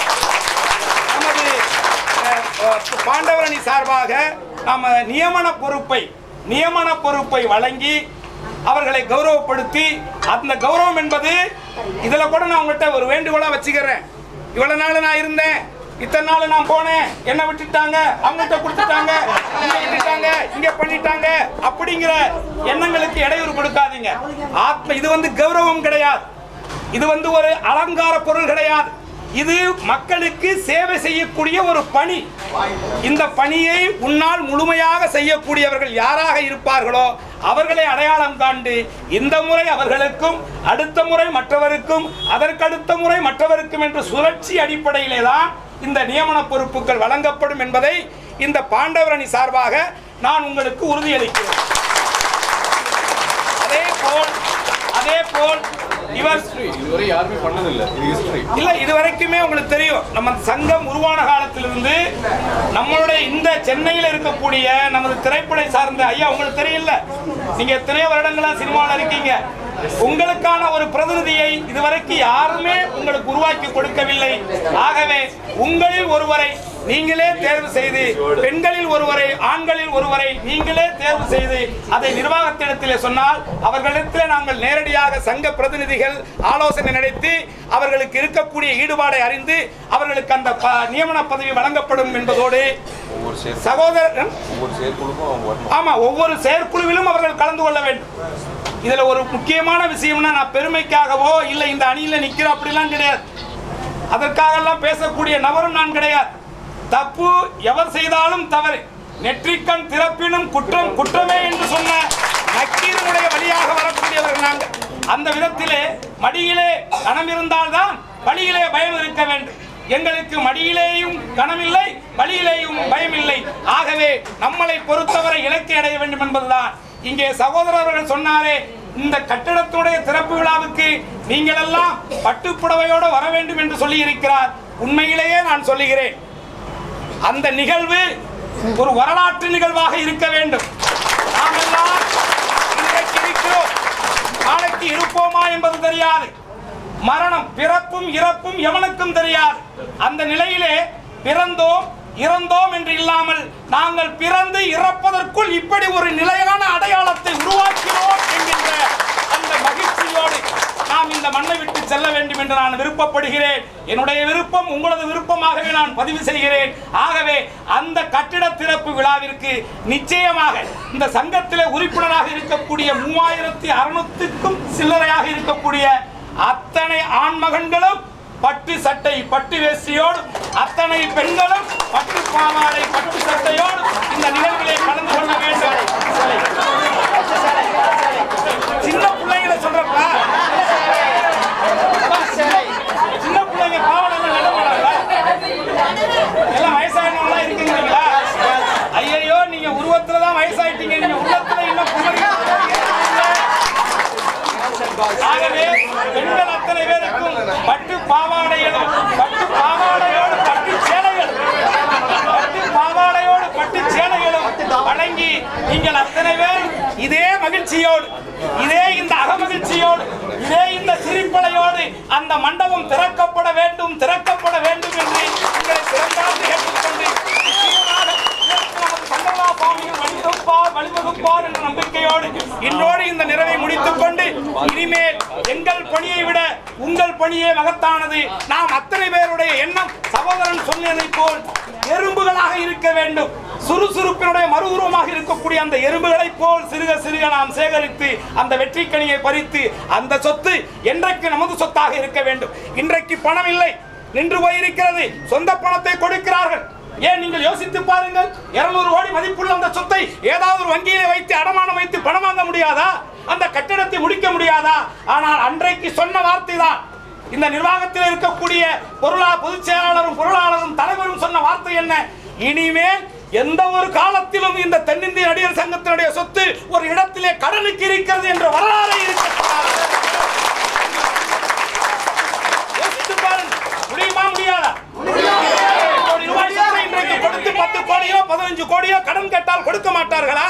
நமது அஹ், அஹ், பாண்டவரணி சார்பாக நாம நியமன பொறுப்பை நியமன பொறுப்பை வழங்கி அவர்களை கௌரவப்படுத்தி அந்த கௌரவம் என்பது இதுல கூட நான் உங்கள்கிட்ட ஒரு வேண்டுகோளா வச்சுக்கிறேன் இவ்வளவு நாள் நான் இருந்தேன் இத்தனை நாள் நான் போனேன் என்ன விட்டுட்டாங்க அவங்கள்ட்ட கொடுத்துட்டாங்க இங்க விட்டுட்டாங்க இங்க பண்ணிட்டாங்க அப்படிங்கிற எண்ணங்களுக்கு இடையூறு கொடுக்காதீங்க ஆத்ம இது வந்து கௌரவம் கிடையாது இது வந்து ஒரு அலங்கார பொருள் கிடையாது இது மக்களுக்கு சேவை செய்யக்கூடிய ஒரு பணி இந்த பணியை உன்னால் முழுமையாக செய்யக்கூடியவர்கள் யாராக இருப்பார்களோ அவர்களை அடையாளம் காண்டு இந்த முறை அவர்களுக்கும் அடுத்த முறை மற்றவருக்கும் அதற்கடுத்த முறை மற்றவருக்கும் என்று சுழற்சி அடிப்படையிலே தான் இந்த நியமன பொறுப்புகள் வழங்கப்படும் என்பதை இந்த பாண்டவரணி சார்பாக நான் உங்களுக்கு உறுதியளிக்கிறேன் அதே போல் அதே போல் இவர் இதுவரை யாருமே பண்ணதில்லை இது ஹிஸ்டரி இல்ல இது வரைக்குமே உங்களுக்கு தெரியும் நம்ம சங்கம் உருவான காலத்திலிருந்து நம்மளுடைய இந்த சென்னையில் இருக்கக்கூடிய நமது திரைப்படை சார்ந்த ஐயா உங்களுக்கு தெரியல நீங்க எத்தனையோ வருடங்களா சினிமாவில் இருக்கீங்க உங்களுக்கான ஒரு பிரதிநிதியை இதுவரைக்கும் யாருமே உங்களுக்கு உருவாக்கி கொடுக்கவில்லை ஆகவே உங்களில் ஒருவரை நீங்களே தேர்வு செய்து பெண்களில் ஒருவரை ஆண்களில் ஒருவரை நீங்களே தேர்வு செய்து அதை நிர்வாகத்திடத்திலே சொன்னால் அவர்களிடத்திலே நாங்கள் நேரடியாக சங்க பிரதிநிதிகள் ஆலோசனை நடத்தி அவர்களுக்கு இருக்கக்கூடிய ஈடுபாடை அறிந்து அவர்களுக்கு அந்த ப- நியமன பதவி வழங்கப்படும் என்பதோடு ஒவ்வொரு செயற் சகோதரன் ஒவ்வொரு செயற்குழுக்கும் அவங்க வரணும் ஆமா ஒவ்வொரு செயற்குழுவிலும் அவர்கள் கலந்து கொள்ள வேண்டும் இதுல ஒரு முக்கியமான விஷயம்னா நான் பெருமைக்காகவோ இல்ல இந்த அணியில நிக்கிறோம் அப்படிலாம் கிடையாது அதற்காகலாம் பேசக்கூடிய நபரும் நான் கிடையாது தப்பு எவர் செய்தாலும் தவறு நெற்றிக்கண் திறப்பினும் குற்றம் குற்றமே என்று சொன்ன நக்கீரனுடைய வழியாக வரக்கூடியவர்கள் நாங்கள் அந்த விதத்திலே மடியிலே கணம் இருந்தால்தான் வழியிலே பயம் இருக்க வேண்டும் எங்களுக்கு மடியிலேயும் கனமில்லை வழியிலேயும் பயமில்லை ஆகவே நம்மளை பொறுத்தவரை இலக்கை அடைய வேண்டும் என்பதுதான் இங்கே சகோதரர்கள் சொன்னாரே இந்த கட்டிடத்துடைய திறப்பு விழாவுக்கு நீங்கள் எல்லாம் பட்டுப்புடவையோடு வர வேண்டும் என்று சொல்லி இருக்கிறார் உண்மையிலேயே நான் சொல்லுகிறேன் அந்த நிகழ்வு ஒரு வரலாற்று நிகழ்வாக இருக்க வேண்டும் நாமெல்லாம் இன்றைக்கு இருக்கிறோம் நாளைக்கு இருப்போமா என்பது தெரியாது மரணம் பிறப்பும் இறப்பும் எவனுக்கும் தெரியாது அந்த நிலையிலே பிறந்தோம் இறந்தோம் என்று இல்லாமல் நாங்கள் பிறந்து இறப்பதற்குள் இப்படி ஒரு நிலையான அடையாளத்தை உருவாக்கினோம் என்கின்ற அந்த மகிழ்ச்சியோடு நாம் இந்த மண்ணை விட்டு செல்ல வேண்டும் என்று நான் விருப்பப்படுகிறேன் என்னுடைய விருப்பம் உங்களது விருப்பமாகவே நான் பதிவு செய்கிறேன் ஆகவே அந்த கட்டிட திறப்பு விழாவிற்கு நிச்சயமாக இந்த சங்கத்திலே உறுப்பினராக இருக்கக்கூடிய மூவாயிரத்தி அறுநூத்துக்கும் சில்லறையாக இருக்கக்கூடிய அத்தனை ஆண்மகன்களும் பட்டு சட்டை பட்டு வேஷ்டியோடு அத்தனை பெண்களும் பட்டு பாவாடை பட்டு சட்டையோடு இந்த நிகழ்விலே கலந்து கொள்ள வேண்டும் சின்ன பிள்ளைங்களை சொல்றப்பா சின்ன பிள்ளைங்க பாவாடை எல்லாம் நட எல்லாம் வயசானவங்களா இருக்கீங்களா ஐயையோ நீங்க உருவத்துல தான் வயசாயிட்டீங்க நீங்க உள்ளத்துல இன்னும் குமரி ஆகவே பெண்கள் அத்தனை பேருக்கும் பட்டு பாவாடைகளும் பட்டு பாவாடையோடு பட்டு சேலைகள் பட்டு பாவாடையோடு பட்டு சேலைகளும் வழங்கி நீங்கள் அத்தனை பேர் இதே மகிழ்ச்சியோடு இதே இந்த அகமகிழ்ச்சியோடு இதே இந்த சிரிப்பலையோடு அந்த மண்டபம் திறக்கப்பட வேண்டும் திறக்கப்பட வேண்டும் என்று உங்களை சிறந்தாந்து கேட்டுக்கொண்டு நிச்சயமாக இதற்கு நமது சங்கரா சுவாமிகள் வழிவகுப்பார் வழிவகுப்பார் என்ற நம்பிக்கையோடு இன்றோடு இந்த நிறைவை முடித்துக் கொண்டு இனிமேல் எங்கள் பணியை விட உங்கள் பணியே மகத்தானது நாம் அத்தனை பேருடைய எண்ணம் சகோதரன் சொன்னதைப் போல் எறும்புகளாக இருக்க வேண்டும் சுறுசுறுப்பினுடைய மறு உருவமாக இருக்கக்கூடிய அந்த எறும்புகளைப் போல் சிறுக சிறுக நாம் சேகரித்து அந்த வெற்றிக்கனியை பறித்து அந்த சொத்து என்றைக்கு நமது சொத்தாக இருக்க வேண்டும் இன்றைக்கு பணம் இல்லை நின்று போயிருக்கிறது சொந்த பணத்தை கொடுக்கிறார்கள் ஏன் நீங்கள் யோசித்து பாருங்கள் 200 கோடி மதிப்புள்ள அந்த சொத்தை ஏதாவது ஒரு வங்கியிலே வைத்து அடமானம் வைத்து பணம் வாங்க முடியாதா அந்த கட்டிடத்தை முடிக்க முடியாதா ஆனால் அன்றைக்கு சொன்ன வார்த்தை தான் இந்த நிர்வாகத்தில் இருக்கக்கூடிய பொருளா பொதுச் செயலாளரும் பொருளாளரும் தலைவரும் சொன்ன வார்த்தை என்ன இனிமேல் எந்த ஒரு காலத்திலும் இந்த தென்னிந்திய நடிகர் சங்கத்தினுடைய சொத்து ஒரு இடத்திலே கடனுக்கு இருக்கிறது என்ற வரலாறு இருக்கக்கூடாது யோசித்து பாருங்க முடியுமா முடியாதா கோடி ரூபாய் சொத்தை இன்றைக்கு கொடுத்து பத்து கோடியோ பதினஞ்சு கோடியோ கடன் கேட்டால் கொடுக்க மாட்டார்களா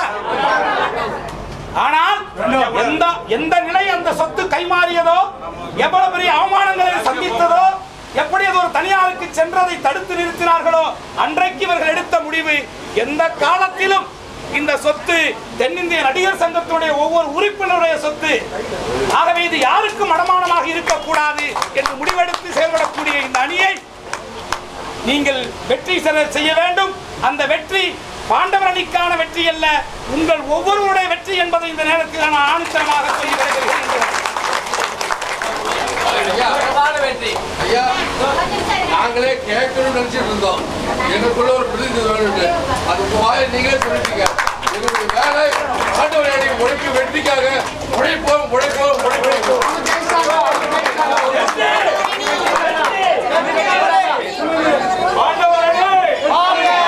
ஆனால் எந்த எந்த நிலை அந்த சொத்து கைமாறியதோ எவ்வளவு பெரிய அவமானங்களை சந்தித்ததோ எப்படி அது ஒரு தனியாருக்கு சென்றதை தடுத்து நிறுத்தினார்களோ அன்றைக்கு இவர்கள் எடுத்த முடிவு எந்த காலத்திலும் இந்த சொத்து தென்னிந்திய நடிகர் சங்கத்தினுடைய ஒவ்வொரு உறுப்பினருடைய சொத்து ஆகவே இது யாருக்கும் அடமானமாக இருக்கக்கூடாது என்று முடிவெடுத்து செயல்படக்கூடிய இந்த அணியை நீங்கள் வெற்றி செல- செய்ய வேண்டும் அந்த வெற்றி பாண்டவர் அணிக்கான வெற்றி அல்ல உங்கள் ஒவ்வொருவருடைய வெற்றி என்பதை இந்த நேரத்தில் நான் ஆணித்தரமாக சொல்லி வருகிறேன் ஐயா நாங்களே கேட்கணும்னு நினைச்சிட்டு இருந்தோம் எனக்குள்ள ஒரு பிரதிநிதி வேணும்னு அது உங்க வாயை நீங்களே சொல்லிட்டீங்க எங்களுடைய வேலை ஆண்டவர் அடி உழைப்பு வெற்றிக்காக உழைப்போம் உழைப்போம் உழைப்போம் பாண்டவர் அணி!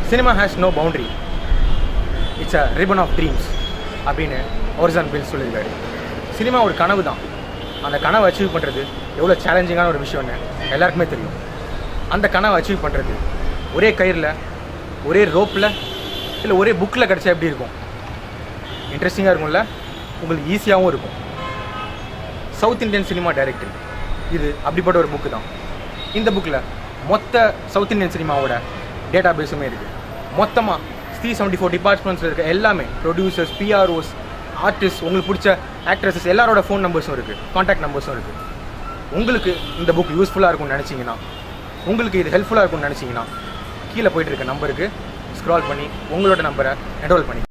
Cinema has no boundary it's a ribbon of dreams அப்படின்னு ஒரிசன் பில் சொல்லியிருக்காரு சினிமா ஒரு கனவு தான் அந்த கனவை அச்சீவ் பண்ணுறது எவ்வளோ சேலஞ்சிங்கான ஒரு விஷயம்னு எல்லாருக்குமே தெரியும் அந்த கனவை அச்சீவ் பண்ணுறது ஒரே கயிறில் ஒரே ரோப்பில் இல்லை ஒரே புக்கில் கிடச்சா எப்படி இருக்கும் இன்ட்ரெஸ்டிங்காக இருக்கும்ல உங்களுக்கு ஈஸியாகவும் இருக்கும் சவுத் இந்தியன் சினிமா டைரக்டர் இது அப்படிப்பட்ட ஒரு புக்கு தான் இந்த புக்கில் மொத்த சவுத் இந்தியன் சினிமாவோட டேட்டா பேஸுமே இருக்குது மொத்தமாக த்ரீ செவன்ட்டி ஃபோர் டிபார்ட்மெண்ட்ஸில் இருக்க எல்லாமே ப்ரொடியூசர்ஸ் பிஆர்ஓஸ் ஆர்டிஸ்ட் உங்களுக்கு பிடிச்ச ஆக்ட்ரஸஸ் எல்லாரோட ஃபோன் நம்பர்ஸும் இருக்குது காண்டாக்ட் நம்பர்ஸும் இருக்குது உங்களுக்கு இந்த புக் யூஸ்ஃபுல்லாக இருக்கும்னு நினச்சிங்கன்னா உங்களுக்கு இது ஹெல்ப்ஃபுல்லாக இருக்கும்னு நினச்சிங்கன்னா கீழே போயிட்டு இருக்க நம்பருக்கு ஸ்க்ரால் பண்ணி உங்களோட நம்பரை என்ரோல் பண்ணி